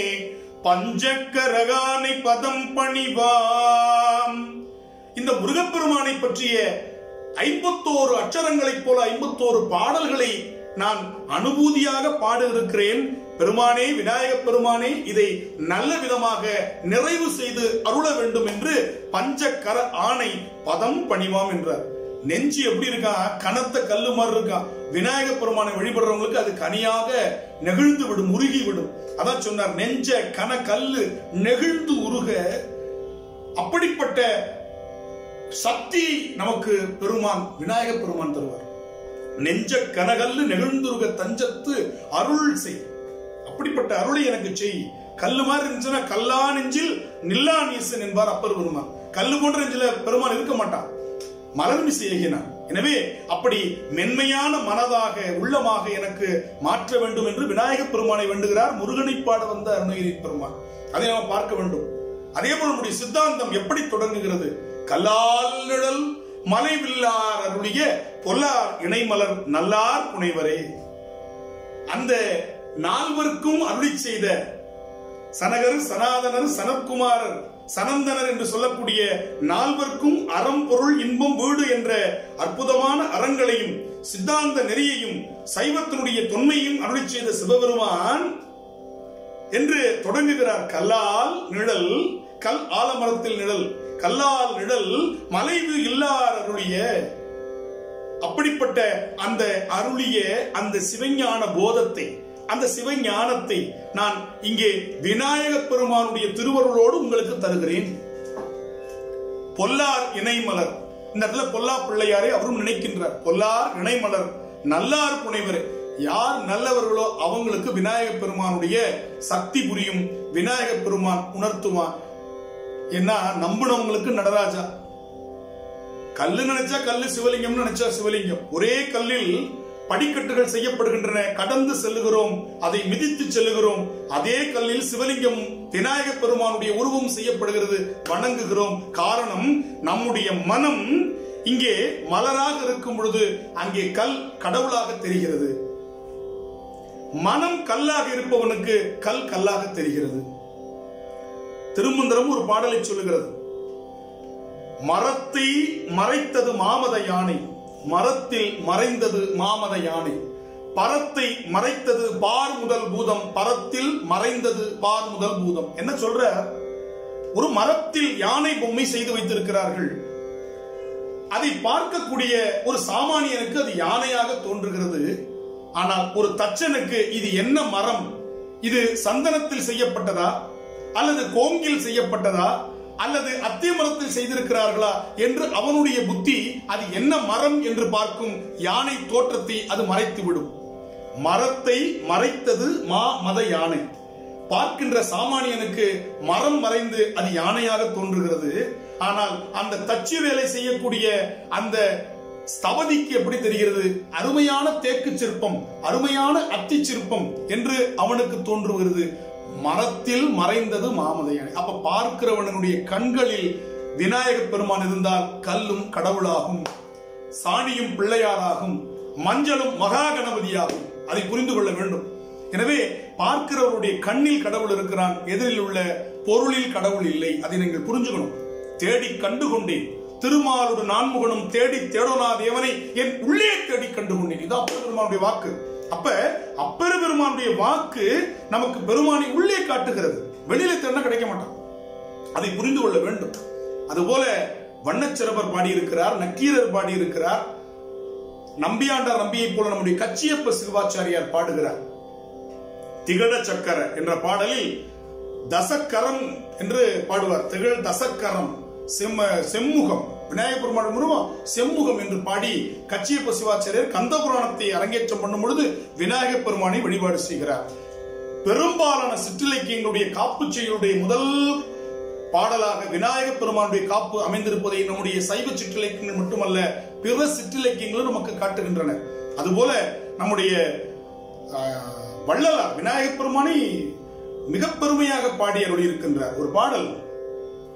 பஞ்சக்கரகானை பதம் பணிவாம் இந்த முருகப்பெருமானை பற்றிய ஐம்பத்தோரு அச்சரங்களைப் போல ஐம்பத்தோரு பாடல்களை நான் அனுபூதியாக பாட இருக்கிறேன் பெருமானே விநாயக பெருமானே இதை நல்ல விதமாக நிறைவு செய்து அருள வேண்டும் என்று பஞ்சக்கர ஆணை பதம் பணிவாம் என்றார் நெஞ்சு எப்படி இருக்கா கனத்த கல்லு மாதிரி இருக்கா விநாயக பெருமானை வழிபடுறவங்களுக்கு அது கனியாக நெகிழ்ந்து விடும் உருகி விடும் அதான் சொன்னார் நெஞ்ச கன கல்லு நெகிழ்ந்து உருக அப்படிப்பட்ட சக்தி நமக்கு பெருமான் விநாயக பெருமான் தருவார் நெஞ்ச கனகல்லு நெகிழ்ந்துருக தஞ்சத்து அருள் செய் அப்படிப்பட்ட அருளை எனக்கு செய் கல்லு மாதிரி இருந்துச்சுன்னா கல்லா நெஞ்சில் நில்லா நீசன் என்பார் அப்பர் பெருமான் கல்லு போன்ற நெஞ்சில பெருமான் இருக்க மாட்டான் மலர்மிசை ஏகினான் எனவே அப்படி மென்மையான மனதாக உள்ளமாக எனக்கு மாற்ற வேண்டும் என்று விநாயக பெருமானை வேண்டுகிறார் முருகனை பாட வந்த அருணகிரி பெருமான் அதை நாம் பார்க்க வேண்டும் அதே போல நம்முடைய சித்தாந்தம் எப்படி தொடங்குகிறது கல்லால் நிழல் மலை வில்லார் அருளிய பொல்லார் இணைமலர் நல்லார் புனைவரே அந்த நால்வருக்கும் அருளி செய்த சனகர் சனாதனர் சனத்குமாரர் சனந்தனர் என்று சொல்லக்கூடிய நால்வர்க்கும் அறம் பொருள் இன்பம் வீடு என்ற அற்புதமான அறங்களையும் சித்தாந்த நெறியையும் சைவத்தினுடைய தொன்மையும் அருளி செய்த சிவபெருமான் என்று தொடங்குகிறார் கல்லால் நிழல் கல் ஆலமரத்தில் நிழல் கல்லால் நிழல் மலைவு இல்லார் அருளிய அப்படிப்பட்ட அந்த அருளிய அந்த சிவஞான போதத்தை அந்த சிவஞானத்தை நான் இங்கே விநாயக பெருமானுடைய திருவருளோடு உங்களுக்கு தருகிறேன் பொல்லார் இணைமலர் இந்த இடத்துல பொல்லா பிள்ளையாரை அவரும் நினைக்கின்றார் பொல்லார் இணைமலர் நல்லார் புனைவர் யார் நல்லவர்களோ அவங்களுக்கு விநாயக பெருமானுடைய சக்தி புரியும் விநாயக பெருமான் உணர்த்துவான் ஏன்னா நம்பினவங்களுக்கு நடராஜா கல்லு நினைச்சா கல்லு சிவலிங்கம் நினைச்சா சிவலிங்கம் ஒரே கல்லில் படிக்கட்டுகள் செய்யப்படுகின்றன கடந்து செல்லுகிறோம் அதை மிதித்து செல்லுகிறோம் அதே கல்லில் சிவலிங்கம் விநாயக பெருமானுடைய உருவம் செய்யப்படுகிறது வணங்குகிறோம் காரணம் நம்முடைய மனம் இங்கே மலராக இருக்கும் பொழுது அங்கே கல் கடவுளாக தெரிகிறது மனம் கல்லாக இருப்பவனுக்கு கல் கல்லாக தெரிகிறது திருமந்திரம் ஒரு பாடலை சொல்லுகிறது மரத்தை மறைத்தது மாமத யானை மரத்தில் மறைந்தது மாமத யானை பரத்தை மறைத்தது பார் முதல் பூதம் பரத்தில் மறைந்தது பார் முதல் பூதம் என்ன சொல்ற ஒரு மரத்தில் யானை பொம்மை செய்து வைத்திருக்கிறார்கள் அதை பார்க்கக்கூடிய ஒரு சாமானியனுக்கு அது யானையாக தோன்றுகிறது ஆனால் ஒரு தச்சனுக்கு இது என்ன மரம் இது சந்தனத்தில் செய்யப்பட்டதா அல்லது கோங்கில் செய்யப்பட்டதா அல்லது அத்திய மரத்தில் செய்திருக்கிறார்களா என்று அவனுடைய புத்தி அது என்ன மரம் என்று பார்க்கும் யானை தோற்றத்தை அது மறைத்துவிடும் மரத்தை மறைத்தது மா மத யானை பார்க்கின்ற சாமானியனுக்கு மரம் மறைந்து அது யானையாக தோன்றுகிறது ஆனால் அந்த தச்சு வேலை செய்யக்கூடிய அந்த ஸ்தபதிக்கு எப்படி தெரிகிறது அருமையான தேக்கு சிற்பம் அருமையான அத்தி சிற்பம் என்று அவனுக்கு தோன்றுகிறது மரத்தில் மறைந்தது மாமத யானை அப்ப பார்க்கிறவனுடைய கண்களில் விநாயக பெருமான் இருந்தால் கல்லும் கடவுளாகும் சாணியும் பிள்ளையாராகும் மஞ்சளும் மகா கணபதியாகும் அதை புரிந்து கொள்ள வேண்டும் எனவே பார்க்கிறவருடைய கண்ணில் கடவுள் இருக்கிறான் எதிரில் உள்ள பொருளில் கடவுள் இல்லை அதை நீங்கள் புரிஞ்சுக்கணும் தேடி கண்டு கொண்டேன் திருமாலுடு நான்முகனும் தேடி தேடோனா தேவனை என் உள்ளே தேடி கண்டு கொண்டேன் இது அப்பர் பெருமானுடைய வாக்கு அப்ப அப்பர் பெருமானுடைய வாக்கு நமக்கு பெருமானை உள்ளே காட்டுகிறது வெளியில தேடினா கிடைக்க மாட்டான் அதை புரிந்து கொள்ள வேண்டும் அதுபோல வண்ணச்சிறவர் பாடியிருக்கிறார் நக்கீரர் பாடியிருக்கிறார் நம்பியாண்டார் நம்பியை போல நம்முடைய கச்சியப்ப சிவாச்சாரியார் பாடுகிறார் திகழ சக்கர என்ற பாடலில் தசக்கரம் என்று பாடுவார் திகழ் தசக்கரம் செம்ம செம்முகம் விநாயகப் பெருமாள் உருவம் செம்முகம் என்று பாடி கச்சியப்ப சிவாச்சாரியர் கந்த புராணத்தை அரங்கேற்றம் பண்ணும் பொழுது விநாயகப் பெருமானை வழிபாடு செய்கிறார் பெரும்பாலான சிற்றிலக்கியங்களுடைய காப்பு செயலுடைய முதல் பாடலாக விநாயக பெருமானுடைய காப்பு அமைந்திருப்பதை நம்முடைய சைவ சிற்றிலக்கியங்கள் மட்டுமல்ல பிற சிற்றிலக்கியங்களும் நமக்கு காட்டுகின்றன அதுபோல நம்முடைய ஆஹ், வள்ளலார் விநாயக பெருமானை மிக பெருமையாக பாடி அருளி இருக்கின்றார் ஒரு பாடல்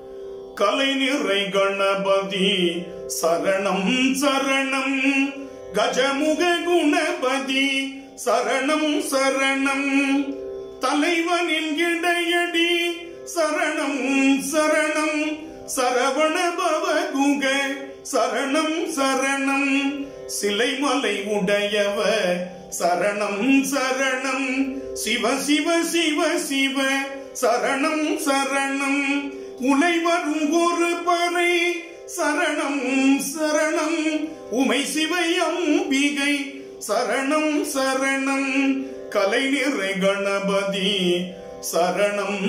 கலை நிறை கணபதி சரணம் சரணம் கஜமுக குணபதி சரணம் சரணம் தலைவனின் இடையடி சரணம் சரணம் சரவண பவகுக சரணம் சரணம் சிலைமலை உடையவ சரணம் சரணம் சிவ சிவ சிவ சிவ சரணம் சரணம் உலை வரும் ஒரு பறை சரணம் சரணம் உமை சிவை அம்பிகை சரணம் சரணம் கலை நிறை கணபதி சரணம்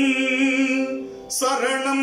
சரணம்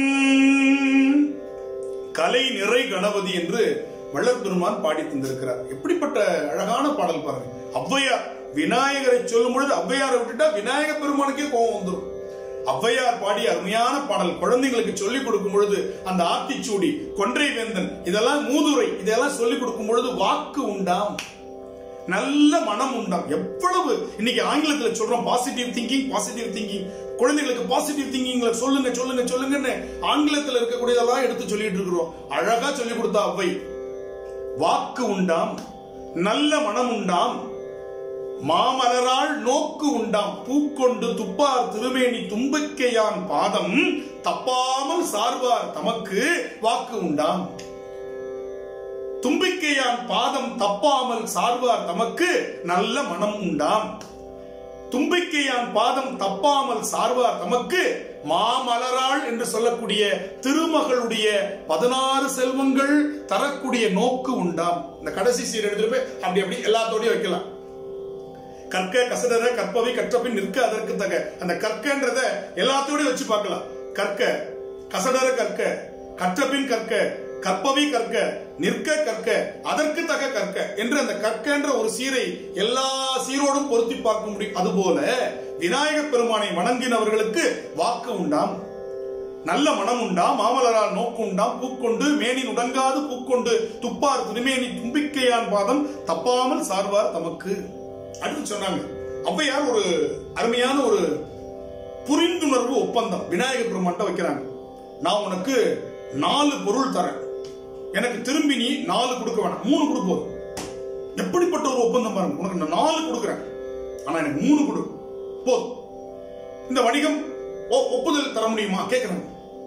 கலை நிறை கணபதி என்று வள்ளல் பெருமான் பாடி தந்திருக்கிறார் எப்படிப்பட்ட அழகான பாடல் பாருங்க ஔவையார் விநாயகரை சொல்லும் பொழுது ஔவையாரை விட்டுட்டா விநாயக பெருமானுக்கே கோபம் வந்துடும் ஔவையார் பாடிய அருமையான பாடல் குழந்தைங்களுக்கு சொல்லிக் கொடுக்கும் பொழுது அந்த ஆத்திச்சூடி கொன்றை வேந்தன் இதெல்லாம் மூதுரை இதெல்லாம் சொல்லிக் கொடுக்கும் பொழுது வாக்கு உண்டாம் நல்ல மனம் உண்டாம் எவ்வளவு இன்னைக்கு ஆங்கிலத்துல சொல்றோம் பாசிட்டிவ் திங்கிங் பாசிட்டிவ் திங்கிங் குழந்தைகளுக்கு பாசிட்டிவ் திங்கிங்ல சொல்லுங்க சொல்லுங்க சொல்லுங்கன்னு ஆங்கிலத்துல இருக்கக்கூடியதெல்லாம் எடுத்து சொல்லிட்டு இருக்கிறோம் அழகா சொல்லி கொடுத்தா அவ்வை வாக்கு உண்டாம் நல்ல மனம் உண்டாம் மாமலரால் நோக்கு உண்டாம் பூக்கொண்டு துப்பார் திருமேனி தும்பிக்கையான் பாதம் தப்பாமல் சார்பார் தமக்கு வாக்கு உண்டாம் தும்பிக்கையான் பாதம் தப்பாமல் சார்வார் தமக்கு நல்ல மனம் உண்டாம் தும்பிக்கையான் பாதம் தப்பாமல் சார்வார் தமக்கு மாமலராள் என்று சொல்லக்கூடிய திருமகளுடைய பதினாறு செல்வங்கள் தரக்கூடிய நோக்கு உண்டாம் இந்த கடைசி சீர் எடுத்துட்டு போய் அப்படி அப்படி எல்லாத்தோடய வைக்கலாம் கற்க கசடர கற்பவை கற்றபின் நிற்க அதற்கு தக அந்த கற்கன்றத எல்லாத்தோடய வச்சு பார்க்கலாம் கற்க கசடர கற்க கற்றபின் கற்க கற்பவை கற்க நிற்க கற்க அதற்கு தக கற்க என்று அந்த கற்கன்ற ஒரு சீரை எல்லா சீரோடும் பொருத்தி பார்க்க முடியும் அதுபோல விநாயக பெருமானை வணங்கினவர்களுக்கு வாக்கு உண்டாம் நல்ல மனம் உண்டாம் மாமலரால் நோக்கு உண்டாம் பூக்கொண்டு மேனி உடங்காது பூக்கொண்டு துப்பார் திருமேனி தும்பிக்கையான் பாதம் தப்பாமல் சார்வார் தமக்கு அப்படின்னு சொன்னாங்க ஔவையார் ஒரு அருமையான ஒரு புரிந்துணர்வு ஒப்பந்தம் விநாயக பெருமான்ட்ட வைக்கிறாங்க நான் உனக்கு நாலு பொருள் தரேன் எனக்கு திரும்பி நீ நாலு கொடுக்க வேணாம் மூணு கொடு போதும் எப்படிப்பட்ட ஒரு ஒப்பந்தம் பாருங்க உனக்கு நான் நாலு கொடுக்குறேன் ஆனா எனக்கு மூணு கொடு போதும் இந்த வணிகம் ஒ- ஒப்புதல் தர முடியுமா கேட்கிறேன்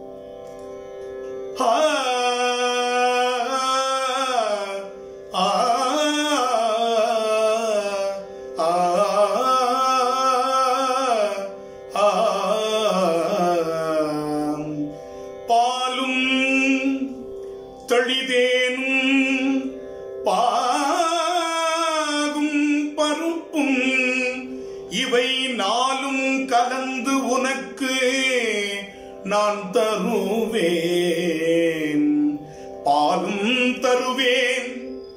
ஆ, ஆ, ஆ, ஆ, பாலும் தெளிதேனும் பாகும் பருப்பும் இவை நாளும் கலந்து உனக்கு நான் தருவேன் பாலும் தருவேன்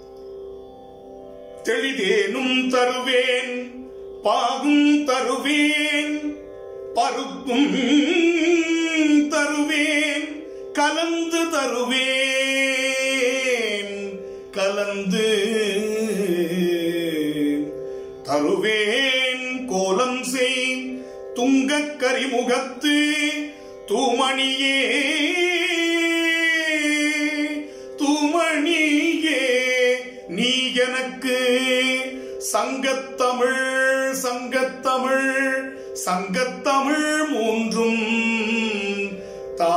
தெளிதேனும் தருவேன் பாகும் தருவேன் பருப்பும் தருவேன் கலந்து தருவேன் கலந்து தருவேன் கோலம் செய் துங்கக் கரிமுகத்து தூமணியே தூமணியே நீ எனக்கு சங்கத்தமிழ் சங்கத்தமிழ் சங்கத்தமிழ் மூன்றும் தா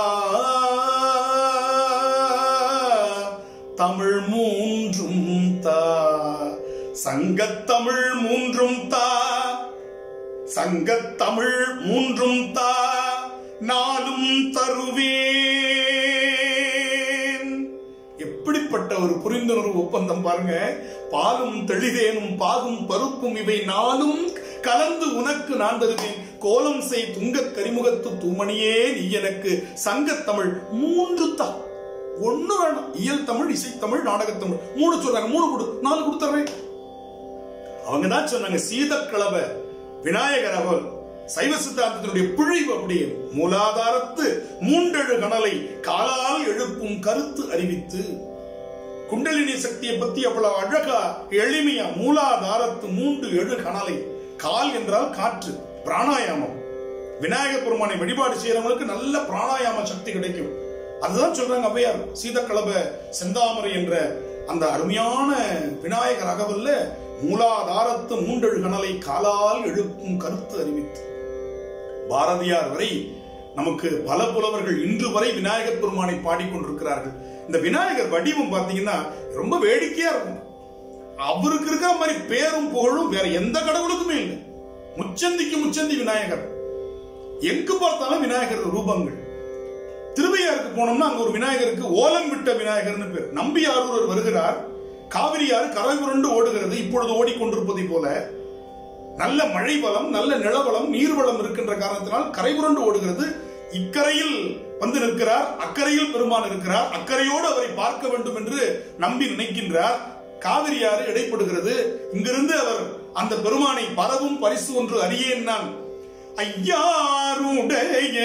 தமிழ் மூன்றும் தா சங்கத்தமிழ் மூன்றும் தா சங்கத்தமிழ் மூன்றும் தா நாளும் தருவேன் எப்படிப்பட்ட ஒரு புரிந்துணர்வு ஒப்பந்தம் பாருங்க பாலும் தெளிதேனும் பாகும் பருப்பும் இவை நாளும் கலந்து உனக்கு நான் தருவேன் கோலம் செய் துங்கக் கரிமுகத்து தூமணியே நீ எனக்கு சங்கத்தமிழ் மூன்று தா ஒண்ணு வேணும் இயல் தமிழ் இசைத்தமிழ் நாடகத்தமிழ் மூணு சொல்றாங்க மூணு கொடு நாலு கொடுத்துறேன் அவங்க தான் சொன்னாங்க சீதக்கிழவ விநாயகர் அவர் சைவ சித்தாந்தத்தினுடைய பிழிவு அப்படியே மூலாதாரத்து மூன்றெழு கணலை காலால் எழுப்பும் கருத்து அறிவித்து குண்டலினி சக்தியை பத்தி அவ்வளவு அழகா எளிமையா மூலாதாரத்து மூன்று எழு கணலை கால் என்றால் காற்று பிராணாயாமம் விநாயகர் பெருமானை வழிபாடு செய்யறவங்களுக்கு நல்ல பிராணாயாம சக்தி கிடைக்கும் அதுதான் சொல்றாங்க ஔவையார் சீதக்கலப செந்தாமரை என்ற அந்த அருமையான விநாயகர் அகவல்ல மூலாதாரத்து மூன்றெழு கணலை காலால் எழுப்பும் கருத்து அறிவித்து பாரதியார் வரை நமக்கு பல புலவர்கள் இன்று வரை விநாயகர் பெருமானை பாடிக்கொண்டிருக்கிறார்கள் இந்த விநாயகர் வடிவம் பாத்தீங்கன்னா ரொம்ப வேடிக்கையா இருக்கும் அவருக்கு இருக்கிற மாதிரி பேரும் புகழும் வேற எந்த கடவுளுக்குமே இல்லை முச்சந்திக்கு முச்சந்தி விநாயகர் எங்கு பார்த்தாலும் விநாயகர் ரூபங்கள் திருவையாருக்கு போனோம்னா அங்க ஒரு விநாயகருக்கு ஓலம் விட்ட விநாயகர்னு பேர் நம்பி ஆரூரர் வருகிறார் காவிரி ஆறு கரை புரண்டு ஓடுகிறது இப்பொழுது ஓடிக்கொண்டிருப்பதை போல நல்ல மழை வளம் நல்ல நிலவளம் நீர்வளம் இருக்கின்ற காரணத்தினால் கரை புரண்டு ஓடுகிறது இக்கரையில் வந்து நிற்கிறார் அக்கறையில் பெருமான் இருக்கிறார் அக்கறையோடு அவரை பார்க்க வேண்டும் என்று நம்பி நினைக்கின்றார் காவிரி ஆறு இடைப்படுகிறது இங்கிருந்து அவர் அந்த பெருமானை பரவும் பரிசு ஒன்று அறியேன் நான் ஐயாருடைய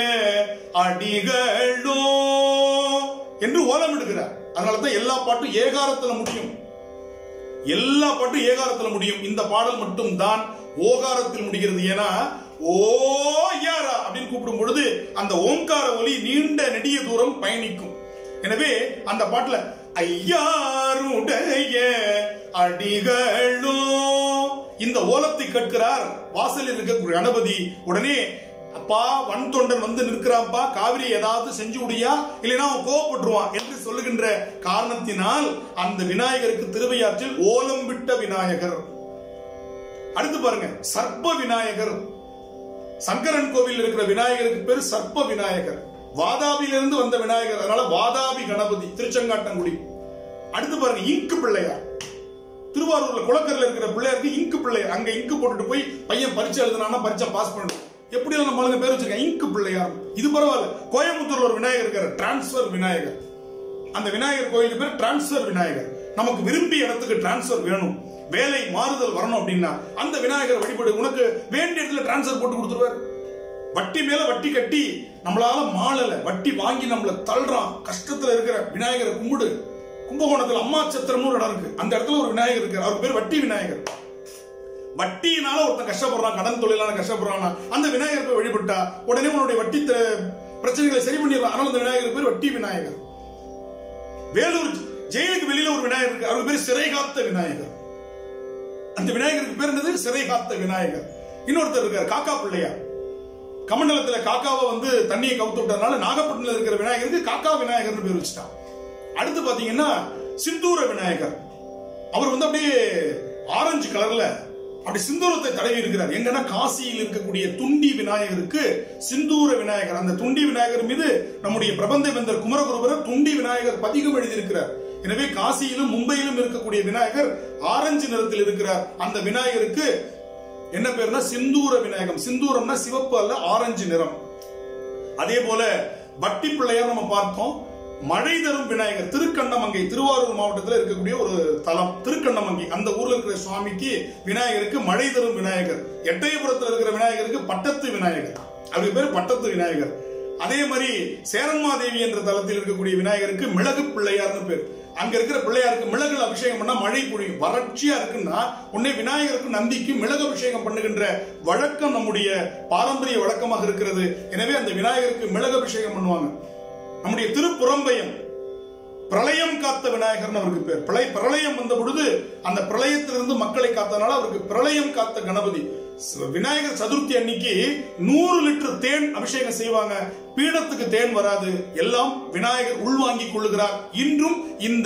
அடிகளோ என்று ஓலமிடுகிறார் அதனாலதான் எல்லா பாட்டும் ஏகாரத்துல முடியும் எல்லா பாட்டும் ஏகாரத்துல முடியும் இந்த பாடல் மட்டும் தான் ஓகாரத்தில் முடிகிறது ஏன்னா ஓ யாரா அப்படின்னு கூப்பிடும் பொழுது அந்த ஓங்கார ஒலி நீண்ட நெடிய தூரம் பயணிக்கும் எனவே அந்த பாட்டுல ஐயாருடைய அடிகளோ இந்த ஓலத்தை கேட்கிறார் வாசலில் இருக்கக்கூடிய கணபதி உடனே அப்பா வன் தொண்டன் வந்து நிற்கிறான்ப்பா காவிரி ஏதாவது செஞ்சு விடியா இல்லைன்னா அவன் கோவப்பட்டுருவான் என்று சொல்லுகின்ற காரணத்தினால் அந்த விநாயகருக்கு திருவையாற்றில் ஓலம் விட்ட விநாயகர் அடுத்து பாருங்க சர்ப்ப விநாயகர் சங்கரன் கோவில் இருக்கிற விநாயகருக்கு பேர் சர்ப்ப விநாயகர் வாதாபியிலிருந்து வந்த விநாயகர் அதனால வாதாபி கணபதி திருச்செங்காட்டங்குடி அடுத்து பாருங்க இங்கு பிள்ளையார் திருவாரூர்ல குளக்கரில் இருக்கிற பிள்ளையாருக்கு இங்கு பிள்ளையார் அங்க இங்கு போட்டுட்டு போய் பையன் பரிச்சை எழுதுனா பரிச்சை பாஸ் பண்ணணும் எப்படி நம்ம ஆளுங்க பேர் வச்சிருக்கேன் இங்கு பிள்ளையார் இது பரவாயில்ல கோயம்புத்தூர்ல ஒரு விநாயகர் இருக்காரு டிரான்ஸ்பர் விநாயகர் அந்த விநாயகர் கோயிலுக்கு பேர் டிரான்ஸ்பர் விநாயகர் நமக்கு விரும்பிய இடத்துக்கு டிரான்ஸ்பர் வேணும் வேலை மாறுதல் வரணும் அப்படின்னா அந்த விநாயகர் வழிபடு உனக்கு வேண்டிய இடத்துல டிரான்ஸ்பர் போட்டு கொடுத்துருவார் வட்டி மேல வட்டி கட்டி நம்மளால மாளல வட்டி வாங்கி நம்மள தள்ளுறான் கஷ்டத்துல இருக்கிற விநாயகரை கும்பிடு கும்பகோணத்துல அம்மா சத்திரம்னு ஒரு இடம் இருக்கு அந்த இடத்துல ஒரு விநாயகர் இருக்கு அவருக்கு பேர் வட்டி விநாயகர் வட்டியினால ஒருத்தன் கஷ்டப்படுறான் கடன் தொழிலான கஷ்டப்படுறான் அந்த விநாயகர் போய் வழிபட்டா உடனே உன்னுடைய வட்டி த- பிரச்சனைகளை சரி பண்ணிடலாம் அதனால அந்த விநாயகர் பேர் வட்டி விநாயகர் வேலூர் ஜெயிலுக்கு வெளியில ஒரு விநாயகர் இருக்கு அவருக்கு பேர் சிறை காத்த விநாயகர் அந்த விநாயகருக்கு பேர் என்னது சிறை காத்த விநாயகர் இன்னொருத்தர் இருக்கார் காக்கா பிள்ளையார் கமண்டலத்துல காக்காவை வந்து தண்ணியை கவுத்து விட்டதுனால நாகப்பட்டினத்துல இருக்கிற விநாயகருக்கு காக்கா விநாயகர்னு பேர் வச்சுட்டான் அடுத்து பாத்தீங்கன்னா சிந்தூர விநாயகர் அவர் வந்து அப்படியே ஆரஞ்சு கலர்ல அப்படி சிந்தூரத்தை தடவி இருக்கிறார் எங்கன்னா காசியில் இருக்கக்கூடிய துண்டி விநாயகருக்கு சிந்தூர விநாயகர் அந்த துண்டி விநாயகர் மீது நம்முடைய பிரபந்த வெந்தர் குமரகுருபரர் துண்டி விநாயகர் பதிகம் எழுதியிருக்கிறார் எனவே காசியிலும் மும்பையிலும் இருக்கக்கூடிய விநாயகர் ஆரஞ்சு நிறத்தில் இருக்கிறார் அந்த விநாயகருக்கு என்ன பேர்னா சிந்தூர விநாயகம் சிந்தூரம்னா சிவப்பு அல்ல ஆரஞ்சு நிறம் அதே போல வட்டி பிள்ளையார் நம்ம பார்த்தோம் மழை தரும் விநாயகர் திருக்கண்ணமங்கை திருவாரூர் மாவட்டத்தில் இருக்கக்கூடிய ஒரு தலம் திருக்கண்ணமங்கை அந்த ஊர்ல இருக்கிற சுவாமிக்கு விநாயகருக்கு மழை தரும் விநாயகர் எட்டயபுரத்தில் இருக்கிற விநாயகருக்கு பட்டத்து விநாயகர் அவருக்கு பேர் பட்டத்து விநாயகர் அதே மாதிரி சேரன்மாதேவி என்ற தலத்தில் இருக்கக்கூடிய விநாயகருக்கு மிளகு பிள்ளையார்னு பேர் அங்க இருக்கிற பிள்ளையாருக்கு மிளகுல அபிஷேகம் பண்ணா மழை பொழியும் வறட்சியா இருக்குன்னா உடனே விநாயகருக்கு நந்திக்கு மிளகு அபிஷேகம் பண்ணுகின்ற வழக்கம் நம்முடைய பாரம்பரிய வழக்கமாக இருக்கிறது எனவே அந்த விநாயகருக்கு மிளகு அபிஷேகம் பண்ணுவாங்க நம்முடைய திருப்புறம்பயம் பிரளயம் காத்த விநாயகர்னு அவருக்கு பேர் பிரளய பிரளயம் வந்த பொழுது அந்த பிரளயத்திலிருந்து மக்களை காத்தனால அவருக்கு பிரளயம் காத்த கணபதி ச- விநாயகர் சதுர்த்தி அன்னைக்கு நூறு லிட்டர் தேன் அபிஷேகம் செய்வாங்க பீடத்துக்கு தேன் வராது எல்லாம் விநாயகர் உள்வாங்கிக் கொள்ளுகிறார் இன்றும் இந்த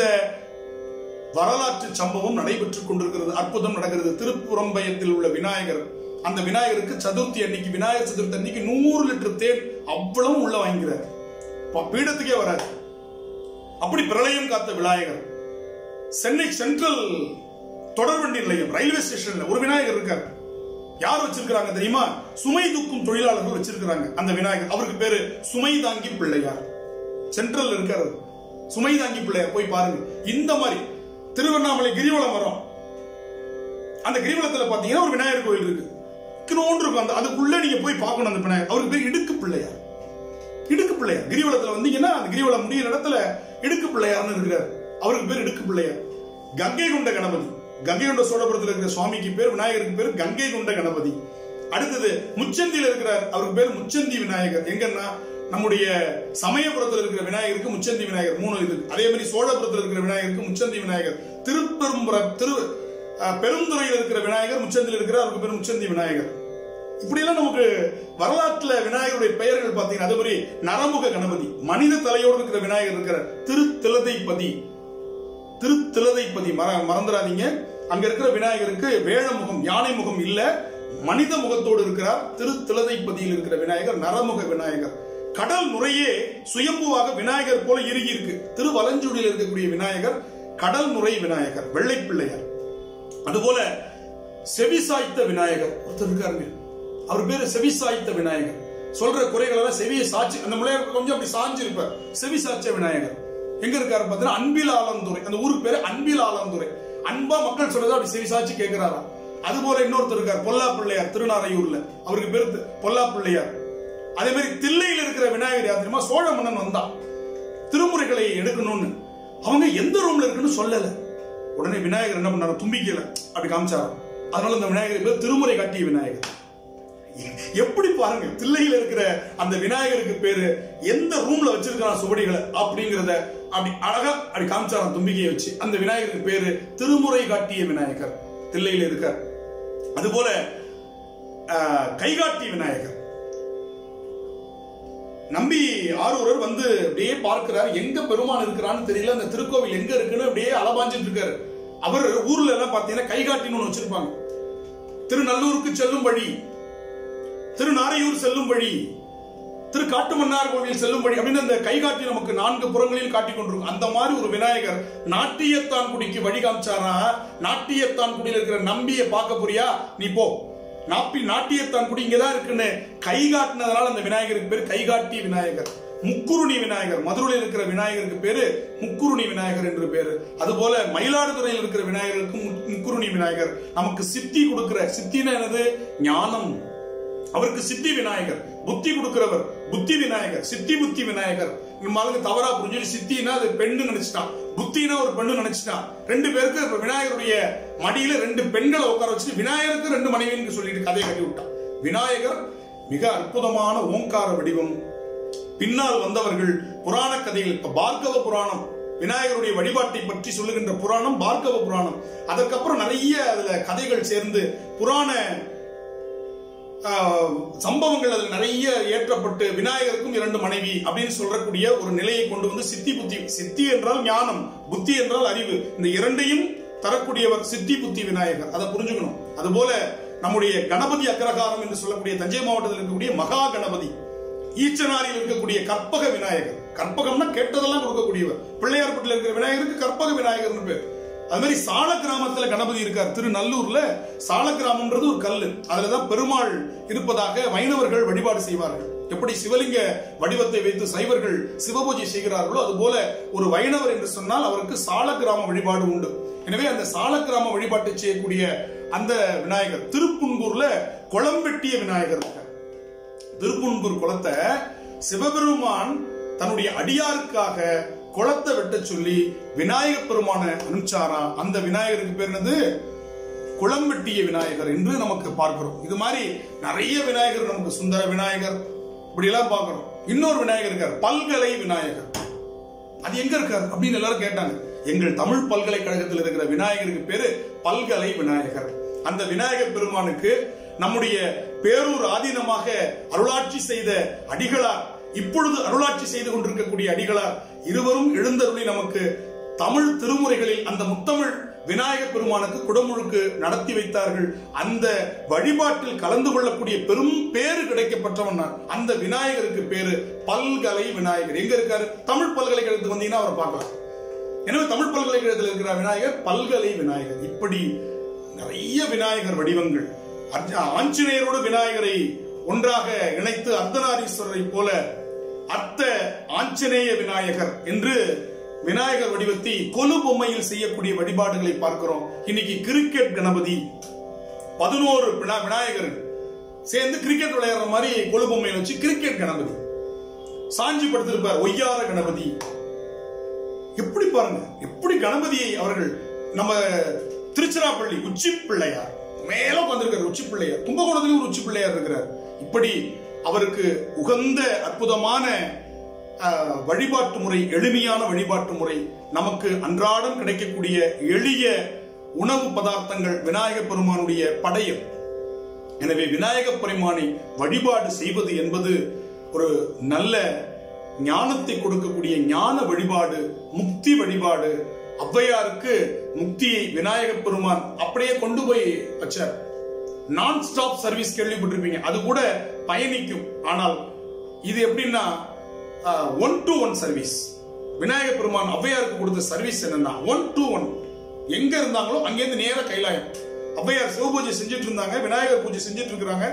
வரலாற்று சம்பவம் நடைபெற்றுக் கொண்டிருக்கிறது அற்புதம் நடக்கிறது திருப்புறம்பயத்தில் உள்ள விநாயகர் அந்த விநாயகருக்கு சதுர்த்தி அன்னைக்கு விநாயகர் சதுர்த்தி அன்னைக்கு நூறு லிட்டர் தேன் அவ்வளவு உள்ள வாங்கிறார் ப- பீடத்துக்கே வராது அப்படி பிரளயம் காத்த விநாயகர் சென்னை சென்ட்ரல் தொடர்வண்டி நிலையம் ரயில்வே ஸ்டேஷன்ல ஒரு விநாயகர் இருக்கார் யார் வச்சிருக்காங்க தெரியுமா சுமை தூக்கும் தொழிலாளர்கள் வச்சிருக்காங்க அந்த விநாயகர் அவருக்கு பேரு சுமை தாங்கி பிள்ளையார் சென்ட்ரல் இருக்காரு சுமை தாங்கி பிள்ளையார் போய் பாருங்க இந்த மாதிரி திருவண்ணாமலை கிரிவலம் வரும் அந்த கிரிவலத்துல பாத்தீங்கன்னா ஒரு விநாயகர் கோயில் இருக்கு கினோண்டு இருக்கும் அந்த அதுக்குள்ள நீங்க போய் பார்க்கணும் அந்த விநாயகர் அவருக்கு பேர் இடுக்கு பிள்ளையார் இடுக்கு பிள்ளையார் கிரிவலத்துல வந்தீங்கன்னா அந்த கிரிவலம் முடியிற இடத்துல இடுக்கு பிள்ளையார்னு இருக்கிறார் அவருக்கு பேர் இடுக்கு பிள்ளையார் கங்கை கொண்ட கணபதி கங்கை கொண்ட சோழபுரத்தில் இருக்கிற சுவாமிக்கு பேர் விநாயகருக்கு பேர் கங்கை கொண்ட கணபதி அடுத்தது முச்சந்தியில் இருக்கிறார் அவருக்கு பேர் முச்சந்தி விநாயகர் எங்கன்னா நம்முடைய சமயபுரத்தில் இருக்கிற விநாயகருக்கு முச்சந்தி விநாயகர் மூணு இது அதே மாதிரி சோழபுரத்தில் இருக்கிற விநாயகருக்கு முச்சந்தி விநாயகர் திருப்பெரும்புற திரு அஹ், பெருந்துறையில் இருக்கிற விநாயகர் முச்சந்தியில் இருக்கிற அவருக்கு பேர் முச்சந்தி விநாயகர் இப்படியெல்லாம் நமக்கு வரலாற்றுல விநாயகருடைய பெயர்கள் பார்த்தீங்கன்னா அதே மாதிரி நரமுக கணபதி மனித தலையோடு இருக்கிற விநாயகர் இருக்கிற திருத்திலதைப்பதி திருத்திலதைப்பதி மற மறந்துடாதீங்க அங்க இருக்கிற விநாயகருக்கு வேழ முகம் யானை முகம் இல்ல மனித முகத்தோடு இருக்கிறார் திருத்திலதைப்பதியில் இருக்கிற விநாயகர் நரமுக விநாயகர் கடல் நுரையே சுயம்புவாக விநாயகர் போல இறுகி இருக்கு திருவலஞ்சுடியில் இருக்கக்கூடிய விநாயகர் கடல் நுரை விநாயகர் வெள்ளை பிள்ளையார் அதுபோல செவிசாய்த்த விநாயகர் ஒருத்தர் இருக்காருங்க அவர் பேரு செவிசாய்த்த விநாயகர் சொல்ற குறைகள் எல்லாம் செவியை சாட்சி அந்த முளையார் கொஞ்சம் அப்படி சாஞ்சு இருப்பார் செவி சாய்ச்ச விநாயகர் எங்க இருக்காரு பார்த்தீங்கன்னா அன்பில் ஆலந்துறை அந்த ஊருக்கு பேரு அன்பில் ஆலந்துறை அன்பா மக்கள் சொல்றதை அப்படி செவி சாய்ச்சி கேட்கிறாராம் அது போல இன்னொருத்தர் இருக்கார் பொல்லா பிள்ளையார் திருநாரையூர்ல அவருக்கு பேரு தி- பொல்லா பிள்ளையார் அதே மாதிரி தில்லையில் இருக்கிற விநாயகர் யார் தெரியுமா சோழ மன்னன் வந்தான் திருமுறைகளை எடுக்கணும்னு அவங்க எந்த ரூம்ல இருக்குன்னு சொல்லல உடனே விநாயகர் என்ன பண்ணாரு தும்பிக்கல அப்படி காமிச்சாராம் அதனால அந்த விநாயகர் பேர் திருமுறை காட்டிய விநாயகர் எப்படி பாருங்க தில்லையில இருக்கிற அந்த விநாயகருக்கு பேரு எந்த ரூம்ல வச்சிருக்கான் சுவடிகளை அப்படிங்கறத அப்படி அழகா அப்படி காமிச்சாராம் தும்பிக்கையை வச்சு அந்த விநாயகருக்கு பேரு திருமுறை காட்டிய விநாயகர் தில்லையில இருக்கார் அதுபோல ஆஹ், கைகாட்டி விநாயகர் நம்பி ஆரூரர் வந்து அப்படியே பார்க்கிறார் எங்க பெருமான் இருக்கிறான்னு தெரியல அந்த திருக்கோவில் எங்க இருக்குன்னு அப்படியே அலபாஞ்சிட்டு இருக்காரு அவர் ஊர்ல எல்லாம் பாத்தீங்கன்னா கைகாட்டின்னு ஒண்ணு வச்சிருப்பாங்க திருநல்லூருக்கு செல்லும் வழி திருநாரையூர் செல்லும் வழி திரு காட்டுமன்னார் கோவில் செல்லும் வழி அப்படின்னு அந்த கைகாட்டி நமக்கு நான்கு புறங்களில் காட்டி கொண்டிருக்கும் அந்த மாதிரி ஒரு விநாயகர் நாட்டியத்தான் குடிக்கு வழி காமிச்சாரா நாட்டியத்தான் குடியில் இருக்கிற நம்பிய பார்க்க போறியா நீ போ நாப்பி நாட்டியத்தான் குடி இங்கதான் இருக்குன்னு கை காட்டினதுனால அந்த விநாயகருக்கு பேர் கைகாட்டி விநாயகர் முக்குருணி விநாயகர் மதுரையில் இருக்கிற விநாயகருக்கு பேரு முக்குருணி விநாயகர் என்று பேரு அதுபோல மயிலாடுதுறையில் இருக்கிற விநாயகருக்கு மு- முக்குருணி விநாயகர் நமக்கு சித்தி கொடுக்கிற சித்தினா என்னது ஞானம் அவருக்கு சித்தி விநாயகர் புத்தி கொடுக்கிறவர் புத்தி விநாயகர் சித்தி புத்தி விநாயகர் நம்ம ஆளுங்க தவறா புரிஞ்சு சித்தினா அது பெண்ணு நினைச்சிட்டான் புத்தினா ஒரு பெண்ணு நினைச்சிட்டான் ரெண்டு பேருக்கு இப்ப விநாயகருடைய மடியில ரெண்டு பெண்களை உட்கார வச்சு விநாயகருக்கு ரெண்டு மனைவின்னு சொல்லிட்டு கதையை கட்டி விட்டான் விநாயகர் மிக அற்புதமான ஓங்கார வடிவம் பின்னால் வந்தவர்கள் புராண கதைகள் இப்ப பார்கவ புராணம் விநாயகருடைய வழிபாட்டை பற்றி சொல்லுகின்ற புராணம் பார்கவ புராணம் அதற்கப்புறம் நிறைய அதுல கதைகள் சேர்ந்து புராண ஆஹ், சம்பவங்கள் அதில் நிறைய ஏற்றப்பட்டு விநாயகருக்கும் இரண்டு மனைவி அப்படின்னு சொல்லக்கூடிய ஒரு நிலையை கொண்டு வந்து சித்தி புத்தி சித்தி என்றால் ஞானம் புத்தி என்றால் அறிவு இந்த இரண்டையும் தரக்கூடியவர் சித்தி புத்தி விநாயகர் அதை புரிஞ்சுக்கணும் அதுபோல நம்முடைய கணபதி அக்ரகாரம் என்று சொல்லக்கூடிய தஞ்சை மாவட்டத்தில் இருக்கக்கூடிய மகா கணபதி ஈச்சனாரில் இருக்கக்கூடிய கற்பக விநாயகர் கற்பகம்னா கேட்டதெல்லாம் கொடுக்கக்கூடியவர் பிள்ளையார்பட்டில் இருக்கிற விநாயகருக்கு கற்பக விநாயகர்னு பேர் அது மாதிரி சால கிராமத்துல கணபதி இருக்கார் திருநல்லூர்ல சால கிராமம்ன்றது ஒரு கல்லு அதுலதான் பெருமாள் இருப்பதாக வைணவர்கள் வழிபாடு செய்வார்கள் எப்படி சிவலிங்க வடிவத்தை வைத்து சைவர்கள் சிவபூஜை செய்கிறார்களோ அதுபோல ஒரு வைணவர் என்று சொன்னால் அவருக்கு சால கிராம வழிபாடு உண்டு எனவே அந்த சால கிராம வழிபாட்டை செய்யக்கூடிய அந்த விநாயகர் திருப்புன்கூர்ல குளம்பெட்டிய விநாயகர் இருக்கார் திருப்புன்பூர் குளத்தை சிவபெருமான் தன்னுடைய அடியாருக்காக குளத்தை வெட்ட சொல்லி விநாயக பெருமான அனுப்பிச்சாரா அந்த விநாயகருக்கு பேர் என்னது குளம்பெட்டிய விநாயகர் என்று நமக்கு பார்க்கிறோம் இது மாதிரி நிறைய விநாயகர் நமக்கு சுந்தர விநாயகர் இப்படி எல்லாம் பார்க்கிறோம் இன்னொரு விநாயகர் இருக்கார் பல்கலை விநாயகர் அது எங்க இருக்கார் அப்படின்னு எல்லாரும் கேட்டாங்க எங்கள் தமிழ் பல்கலைக்கழகத்தில் இருக்கிற விநாயகருக்கு பேரு பல்கலை விநாயகர் அந்த விநாயகர் பெருமானுக்கு நம்முடைய பேரூர் ஆதீனமாக அருளாட்சி செய்த அடிகளார் இப்பொழுது அருளாட்சி செய்து கொண்டிருக்கக்கூடிய அடிகளார் இருவரும் எழுந்தருளி நமக்கு தமிழ் திருமுறைகளில் அந்த முத்தமிழ் விநாயகர் பெருமானுக்கு குடமுழுக்கு நடத்தி வைத்தார்கள் அந்த வழிபாட்டில் கலந்து கொள்ளக்கூடிய பெரும் பேரு கிடைக்கப்பட்டவன் நான் அந்த விநாயகருக்கு பேரு பல்கலை விநாயகர் எங்க இருக்காரு தமிழ் பல்கலைக்கழகத்துக்கு வந்தீங்கன்னா அவரை பார்க்கலாம் எனவே தமிழ் பல்கலைக்கழகத்தில் இருக்கிற விநாயகர் பல்கலை விநாயகர் இப்படி நிறைய விநாயகர் வடிவங்கள் அர்ஜ- ஆஞ்சநேயரோடு விநாயகரை ஒன்றாக இணைத்து அர்த்தநாரீஸ்வரரை போல அர்த்த ஆஞ்சநேய விநாயகர் என்று விநாயகர் வடிவத்தை கொலு பொம்மையில் செய்யக்கூடிய வழிபாடுகளை பார்க்கிறோம் இன்னைக்கு கிரிக்கெட் கணபதி பதினோரு வினா- விநாயகர் சேர்ந்து கிரிக்கெட் விளையாடுற மாதிரி கொலு பொம்மையில் வச்சு கிரிக்கெட் கணபதி சாஞ்சி படுத்திருப்பார் ஒய்யார கணபதி எப்படி பாருங்க எப்படி கணபதியை அவர்கள் நம்ம திருச்சிராப்பள்ளி உச்சி பிள்ளையார் மேல உட்கார்ந்திருக்காரு உச்சி பிள்ளையார் கும்பகோணத்திலும் ஒரு உச்சி பிள்ளையார் இருக்கிறார் இப்படி அவருக்கு உகந்த அற்புதமான ஆஹ், வழிபாட்டு முறை எளிமையான வழிபாட்டு முறை நமக்கு அன்றாடம் கிடைக்கக்கூடிய எளிய உணவு பதார்த்தங்கள் விநாயக பெருமானுடைய படையல் எனவே விநாயக பெருமானை வழிபாடு செய்வது என்பது ஒரு நல்ல ஞானத்தை கொடுக்கக்கூடிய ஞான வழிபாடு முக்தி வழிபாடு ஔவையாருக்கு முக்தியை விநாயக பெருமான் அப்படியே கொண்டு போய் வச்சார் நான் ஸ்டாப் சர்வீஸ் கேள்விப்பட்டிருப்பீங்க அது கூட பயணிக்கும் ஆனால் இது எப்படின்னா ஒன் டு ஒன் சர்வீஸ் விநாயக பெருமான் ஔவையாருக்கு கொடுத்த சர்வீஸ் என்னன்னா ஒன் டு ஒன் எங்க இருந்தாங்களோ அங்கேருந்து நேரா கைலாயம் ஔவையார் சிவபூஜை செஞ்சுட்டு இருந்தாங்க விநாயகர் பூஜை செஞ்சுட்டு இருக்கிறாங்க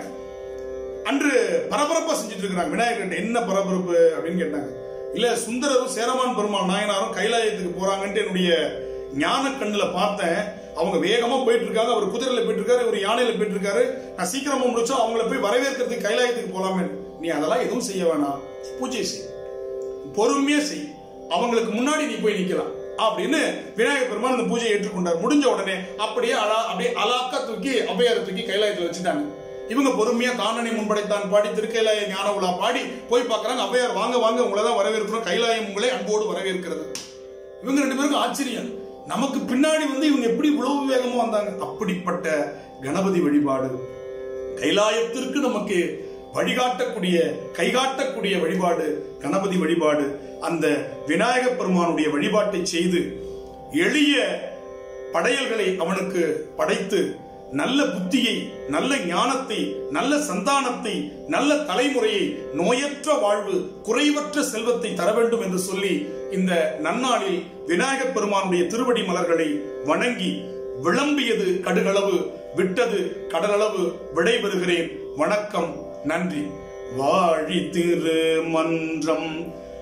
அன்று பரபரப்பா செஞ்சுட்டு இருக்கிறாங்க விநாயகர் என்ன பரபரப்பு அப்படின்னு கேட்டாங்க இல்ல சுந்தரரும் சேரமான் பெருமாள் நாயனாரும் கைலாயத்துக்கு போறாங்கன்ட்டு என்னுடைய ஞான கண்ணுல பார்த்தேன் அவங்க வேகமா போயிட்டு இருக்காங்க அவர் குதிரையில போயிட்டு இருக்காரு ஒரு யானையில போயிட்டு இருக்காரு நான் சீக்கிரமா முடிச்சா அவங்கள போய் வரவேற்கிறதுக்கு கைலாயத்துக்கு போலாமே நீ அதெல்லாம் எதுவும் செய்ய வேணாம் பூஜை செய் பொறுமையா செய் அவங்களுக்கு முன்னாடி நீ போய் நிக்கலாம் அப்படின்னு விநாயகர் பெருமான் அந்த பூஜையை ஏற்றுக்கொண்டார் முடிஞ்ச உடனே அப்படியே அலா அப்படியே அலாக்கா தூக்கி ஔவையாரை தூக்கி கைலாயத்துல வச்சுட்டாங்க இவங்க பொறுமையா காணனை முன்படைத்தான் பாடி திருக்கைலாய ஞான உலா பாடி போய் பார்க்கறாங்க ஔவையார் வாங்க வாங்க உங்களை தான் வரவேற்கிறோம் கைலாயம் உங்களை அன்போடு வரவேற்கிறது இவங்க ரெண்டு பேருக்கும் ஆச்சரியம் நமக்கு பின்னாடி வந்து இவங்க எப்படி இவ்வளவு வேகமா வந்தாங்க அப்படிப்பட்ட கணபதி வழிபாடு கைலாயத்திற்கு நமக்கு வழிகாட்டக்கூடிய கைகாட்டக்கூடிய வழிபாடு கணபதி வழிபாடு அந்த விநாயக பெருமானுடைய வழிபாட்டை செய்து எளிய படையல்களை அவனுக்கு படைத்து நல்ல புத்தியை நல்ல ஞானத்தை நல்ல சந்தானத்தை நல்ல தலைமுறையை நோயற்ற வாழ்வு குறைவற்ற செல்வத்தை தர வேண்டும் என்று சொல்லி இந்த நன்னாளில் விநாயகப் பெருமானுடைய திருவடி மலர்களை வணங்கி விளம்பியது கடுகளவு விட்டது கடலளவு விடைபெறுகிறேன் வணக்கம் நன்றி வாழி திரு மன்றம்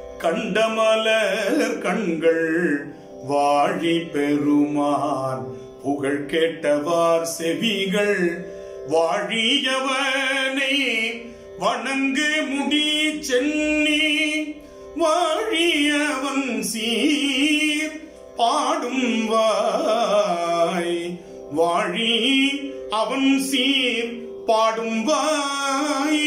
கண்டமலர் கண்கள் வாழி பெருமான் புகழ் கேட்டவார் செவிகள் வாழியவனை வணங்கு முடி சென்னி வாழியவன் சீர் பாடும் வாய் வாழி அவன் சீர் பாடும் வாய்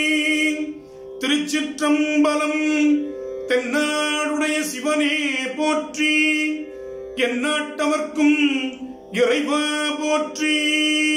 திருச்சிற்றம்பலம் தென்னாடுடைய சிவனே போற்றி எந்நாட்டவர்க்கும் இறைவா போற்றி